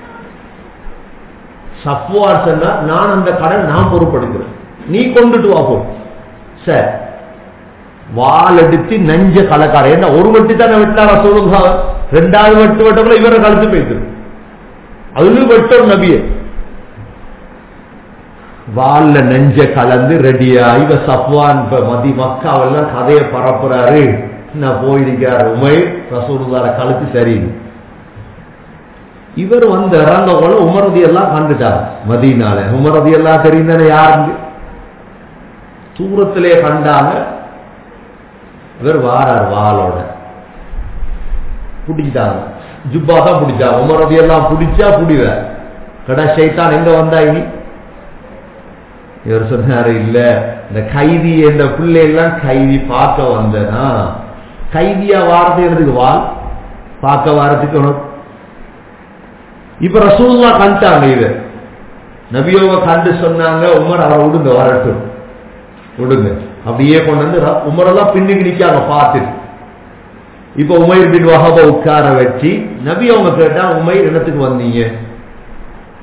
சஃப்வார் சொன்னா நான் அந்த கடன் நான் பொறுப்படுகிறேன் நீ கொண்டுட்டு வா போ சார் வால் எடுத்து நஞ்ச கலக்கார ஏன்னா ஒரு வெட்டி தானே வெட்டினாரா சொல்லுங்க ரெண்டாவது வெட்டு வெட்டக்குள்ள இவரை கழுத்து போயிட்டு அதுல வெட்டும் நபிய வால்ல நெஞ்ச கலந்து ரெடியா இவ சப்வான் இப்ப மதி மக்காவெல்லாம் கதையை பரப்புறாரு நான் போயிருக்காரு உமை ரசூலுதார கழுத்து சரி இவர் வந்து இறந்த போல உமரதி எல்லாம் கண்டுட்டார் மதியனால உமரதி எல்லாம் தெரிந்தானே யாருக்கு தூரத்திலே கண்டாங்க இவர் வாரார் வாளோட பிடிச்சிட்டாங்க ஜுப்பா தான் பிடிச்சாங்க உமரதி எல்லாம் பிடிச்சா புடிவ கடா ஷைத்தான் எங்க வந்தா இனி இவர் சொன்னாரு இல்ல இந்த கைதி என்ற பிள்ளை எல்லாம் கைதி பார்க்க வந்தனா கைதியா வாரது எனக்கு வால் பார்க்க வாரத்துக்கு உனக்கு இப்ப ரசூல்லா கண்டாங்க இது நபியோக கண்டு சொன்னாங்க உமர் அவரை விடுங்க வரட்டும் விடுங்க அப்படியே கொண்டு வந்து உமரெல்லாம் பின்னுக்கு நிக்காங்க பார்த்துட்டு இப்ப உமைர் பின் வஹப உட்கார வச்சு நபி அவங்க கேட்டா உமைர் இடத்துக்கு வந்தீங்க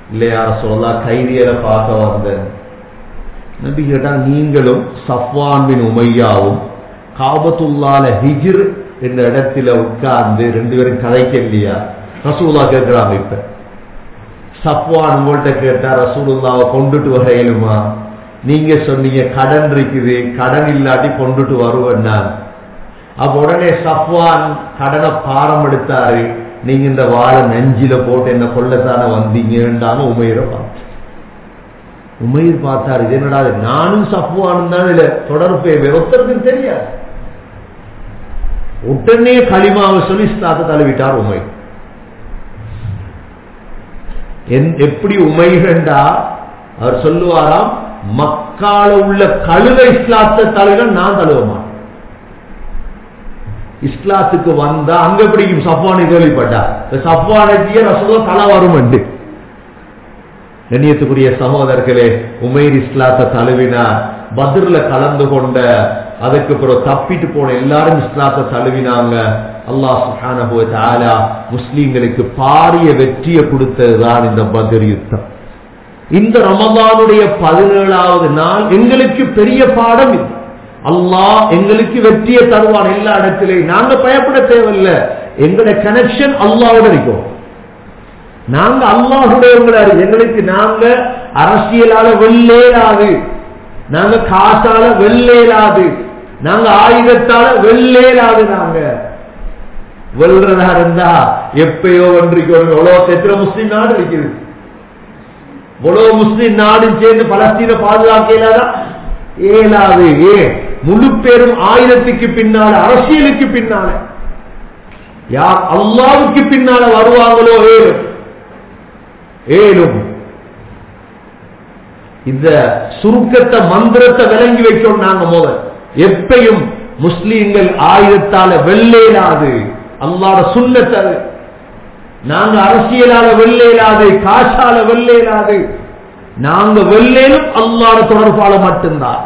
இல்லையா சொல்லலாம் கைதியரை பார்க்க வந்தேன் நபி கேட்டா நீங்களும் சஃப்வான் பின் உமையாவும் காபத்துல்லால ஹிஜிர் என்ற இடத்துல உட்கார்ந்து ரெண்டு பேரும் கதைக்க இல்லையா ரசூலா கேட்கிறாங்க இப்ப சஃப்வான் உங்கள்கிட்ட கேட்டா ரசூலுல்லாவை கொண்டுட்டு வரையலுமா நீங்க சொன்னீங்க கடன் இருக்குது கடன் இல்லாட்டி கொண்டுட்டு வருவேன்னா அப்ப உடனே சஃப்வான் கடனை பாரம் எடுத்தாரு நீங்க இந்த வாழை நெஞ்சில போட்டு என்ன கொள்ளத்தானே வந்தீங்கன்றாங்க உமையிற பார்த்து உமையர் பார்த்தாரு இது என்னடா இது? நானும் சஃப்வானும் தான் இதுல தொடர்பு ஒருத்தருக்கும் தெரியாது உடனே களிமாவை சொல்லி இஸ்லாத்தை தழுவிட்டார் உமை என்- எப்படி உமைகண்டா அவர் சொல்லுவாராம் மக்கால உள்ள கழுத இஸ்லாத்தை தழுவினா நான் தழுவ மாட்டேன் இஸ்லாத்துக்கு வந்தா அங்க பிடிக்கும் சஃப்வானை கேள்விப்பட்டா இந்த சஃப்வானத்திய ரசூலா தலை வரும் என்று கண்ணியத்துக்குரிய சகோதரர்களே உமைர் இஸ்லாத்தை தழுவினார் பத்ர்ல கலந்து கொண்ட அதுக்கு பிறகு தப்பிட்டு போன எல்லாரும் இஸ்லாத்தை தழுவினாங்க அல்லாஹ் சுப்ஹானஹு வ தஆலா முஸ்லிம்களுக்கு பாரிய வெற்றியை கொடுத்ததுதான் இந்த பத்ர் யுத்தம் இந்த ரமதானுடைய பதினேழாவது நாள் எங்களுக்கு பெரிய பாடம் இது அல்லாஹ் எங்களுக்கு வெற்றியை தருவான் எல்லா இடத்திலையும் நாங்க பயப்பட தேவையில்லை எங்களுடைய கனெக்ஷன் அல்லாவோட இருக்கும் நாங்க அல்லாஹுடையவங்களா இருக்கு. எங்களுக்கு நாங்க அரசியலால வெள்ளேலாது நாங்க காசால வெள்ளேலாது நாங்க ஆயுதத்தால வெள்ளேலாது நாங்க வெல்றதா இருந்தா எப்பயோ ஒன்றைக்கு உலகத்தை எத்தனை முஸ்லீம் நாடு இருக்குது இவ்வளவு முஸ்லிம் நாடு சேர்ந்து பலஸ்தீன பாதுகாக்க இயலாதா இயலாது ஏன் முழு பேரும் ஆயுதத்துக்கு பின்னால அரசியலுக்கு பின்னால யார் அல்லாவுக்கு பின்னால வருவாங்களோ ஏழும் ஏழும் இந்த சுருக்கத்தை மந்திரத்தை விளங்கி வைக்கணும் நாங்க முதல் எப்பையும் முஸ்லீம்கள் ஆயுதத்தால வெள்ளேலாது அல்லாட சுண்ணத்தை அது. நாங்க அரசியலால வெள்ளேலாது காசால வெள்ளேலாது நாங்க வெள்ளேலும் அல்லாட தொடர்பால மட்டும்தான்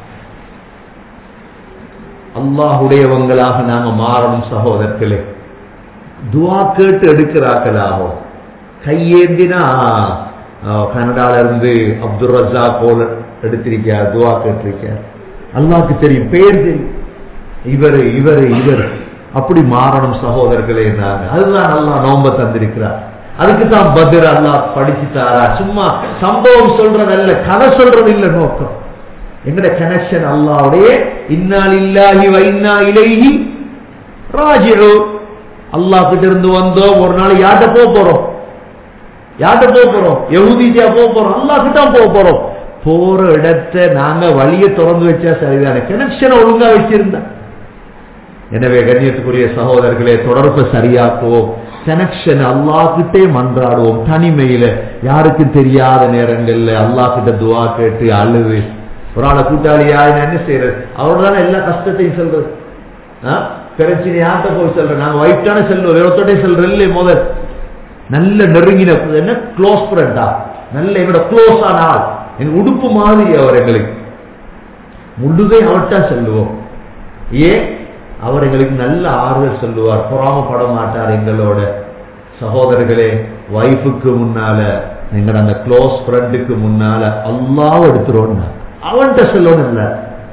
அல்லாஹுடையவங்களாக நாங்க மாறணும் சகோதரர்களே துவா கேட்டு எடுக்கிறார்களாகும் கையேந்தினா ஆஹ், கனடால இருந்து அப்துல் ரஜா போல எடுத்திருக்கார் துவா கேட்டிருக்கார் அல்லாஹ்க்கு தெரியும் பேர் தெரியும் இவரு இவரு இவர் அப்படி மாறணும் சகோதரர்களே நாங்க அதுதான் அல்லாஹ் நோம்ப தந்திருக்கிறார் அதுக்கு தான் பத்ர் அல்லாஹ் படிச்சு தாரா சும்மா சம்பவம் சொல்றதல்ல கதை சொல்றது இல்ல நோக்கம் எங்கட கனெக்ஷன் அல்லாவுடைய இன்னால் இல்லாஹி வைன்னா இலைஹி ராஜிரு அல்லாஹ் கிட்ட இருந்து வந்தோம் ஒரு நாள் யார்கிட்ட போக போறோம் யார்கிட்ட போக போறோம் யகுதிஜா போக போறோம் அல்லாஹ் கிட்ட போக போறோம் போற இடத்தை நாங்க வழியை திறந்து வச்சா சரிதானே கனெக்ஷனை ஒழுங்கா வச்சிருந்தா எனவே கண்ணியத்துக்குரிய சகோதரர்களே தொடர்பை சரியாக்குவோம் கனெக்ஷன் அல்லாஹ்கிட்டே மன்றாடுவோம் தனிமையில யாருக்கும் தெரியாத நேரங்கள்ல அல்லாஹ் கிட்ட துவா கேட்டு அழுது ஒரு ஆளை கூட்டாளியா நான் என்ன செய்யறது அவர் தானே எல்லா கஷ்டத்தையும் சொல்றது ஆ? பிரச்சனை யார்கிட்ட போய் சொல்ற நாங்க ஒயிட்டான செல்வோம் வேறத்தோட செல்ற இல்லை முதல் நல்ல நெருங்கின என்ன க்ளோஸ் ஃப்ரெண்டா நல்ல எங்களோட க்ளோஸ் ஆன ஆள் எங்க உடுப்பு மாதிரி அவர் எங்களுக்கு முழுதை அவர்கிட்ட செல்லுவோம் ஏன் அவர் எங்களுக்கு நல்ல ஆறுதல் சொல்லுவார் பொறாமப்பட மாட்டார் எங்களோட சகோதரர்களே வைஃபுக்கு முன்னால எங்களோட அந்த க்ளோஸ் ஃப்ரெண்டுக்கு முன்னால அல்லாஹ் எடுத்துருவோம் அவன்கிட்ட சொல்லணும் இல்ல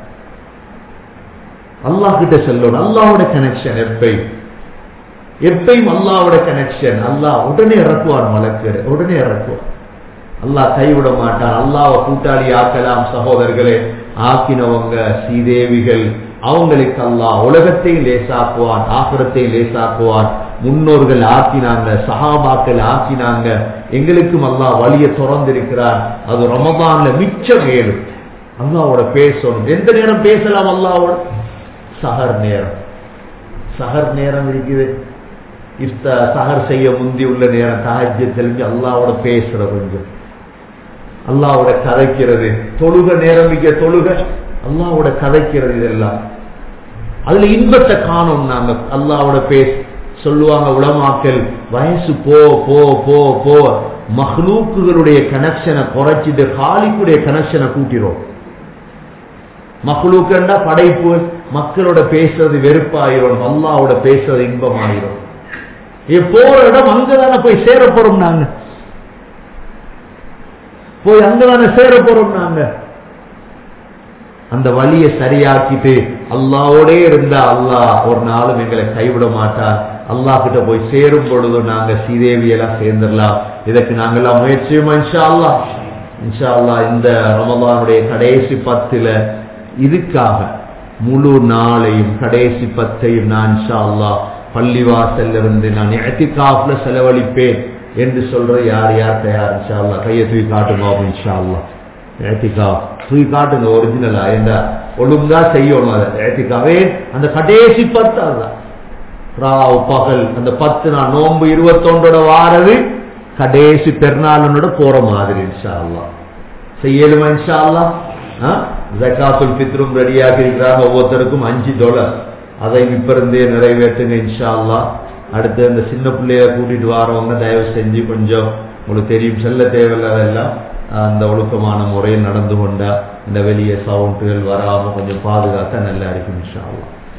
அல்லாஹ் கிட்ட சொல்லணும் அல்லாவோட கனெக்ஷன் எப்பயும் எப்பயும் அல்லாவோட கனெக்ஷன் அல்லாஹ் உடனே இறக்குவான் மலக்கு உடனே இறக்குவான் அல்லாஹ் கைவிட மாட்டான் அல்லாஹ்வை கூட்டாளி ஆக்கலாம் சகோதரர்களே ஆக்கினவங்க சீதேவிகள் அவங்களுக்கு அல்லாஹ் உலகத்தையும் லேசாக்குவான் ஆக்கிரத்தையும் லேசாக்குவான் முன்னோர்கள் ஆக்கினாங்க சஹாபாக்கள் ஆக்கினாங்க எங்களுக்கும் அல்லாஹ் வழியை திறந்திருக்கிறார் அது ரமதான்ல மிச்சம் மேலும் அல்லாவோட பேசணும் எந்த நேரம் பேசலாம் அல்லாவோட சஹர் நேரம் சஹர் நேரம் இருக்குது இஃப்த சஹர் செய்ய முந்தி உள்ள நேரம் தஹஜ்ஜு தெரிஞ்சு அல்லாவோட பேசுற கொஞ்சம் அல்லாவோட கதைக்கிறது தொழுக நேரம் மிக்க தொழுக அல்லாவோட கதைக்கிறது இதெல்லாம் அதுல இன்பத்தை காணும் நாங்க அல்லாவோட பேச சொல்லுவாங்க உளமாக்கல் வயசு போ போ போ போ மஹ்லூக்குகளுடைய கனெக்ஷனை குறைச்சிட்டு காலிக்குடைய கனெக்ஷனை கூட்டிரும் மஹ்லூக்கண்டா படைப்பு மக்களோட பேசுறது வெறுப்பாயிரும் அல்லாவோட பேசுறது இன்பமாயிரும் ஏ, போற இடம் அங்கதானே போய் சேர போறோம் நாங்க போய் அங்கதானே சேர போறோம் நாங்க அந்த வழியை சரியாக்கிட்டு அல்லாவோடே இருந்தா அல்லாஹ் ஒரு நாளும் எங்களை கைவிட மாட்டார் அல்லாஹ் கிட்ட போய் சேரும் பொழுது நாங்க ஸ்ரீதேவியெல்லாம் சேர்ந்துடலாம் இதற்கு நாங்கெல்லாம் முயற்சியுமா இன்ஷா அல்லா இன்ஷா அல்லா இந்த ரமதானுடைய கடைசி பத்துல இதுக்காக முழு நாளையும் கடைசி பத்தையும் நான் இன்ஷா அல்லா பள்ளிவாசல்ல இருந்து நான் எத்திகாஃப்ல செலவழிப்பேன் என்று சொல்ற யார் யார் தயார் இன்ஷா அல்லா கையை தூக்கி காட்டுங்க இன்ஷா அல்லா ஏத்திகா தூக்கி காட்டுங்க ஒரிஜினலா என்ன ஒழுங்கா செய்யணும் அதை ஏத்திகாவே அந்த கடைசி பத்து அதுதான் ராவ் பகல் அந்த பத்து நான் நோன்பு இருபத்தொன்றோட வாரது கடைசி பெருநாளனோட போற மாதிரி இன்ஷா அல்லா செய்யலுமா இன்ஷா அல்லா ஜக்காத்துல் பித்ரும் ரெடியாக இருக்கிறாங்க ஒவ்வொருத்தருக்கும் அஞ்சு டாலர் அதை இப்ப இருந்தே நிறைவேற்றுங்க இன்ஷா அல்லா அடுத்து அந்த சின்ன பிள்ளைய கூட்டிட்டு வரவங்க தயவு செஞ்சு கொஞ்சம் உங்களுக்கு தெரியும் செல்ல தேவையில்லாதெல்லாம் அந்த ஒழுக்கமான முறையில் நடந்து கொண்டா இந்த வெளியே சவுண்டுகள் வராம கொஞ்சம் பாதுகாத்தா நல்லா இருக்கும் இன்ஷா அல்லா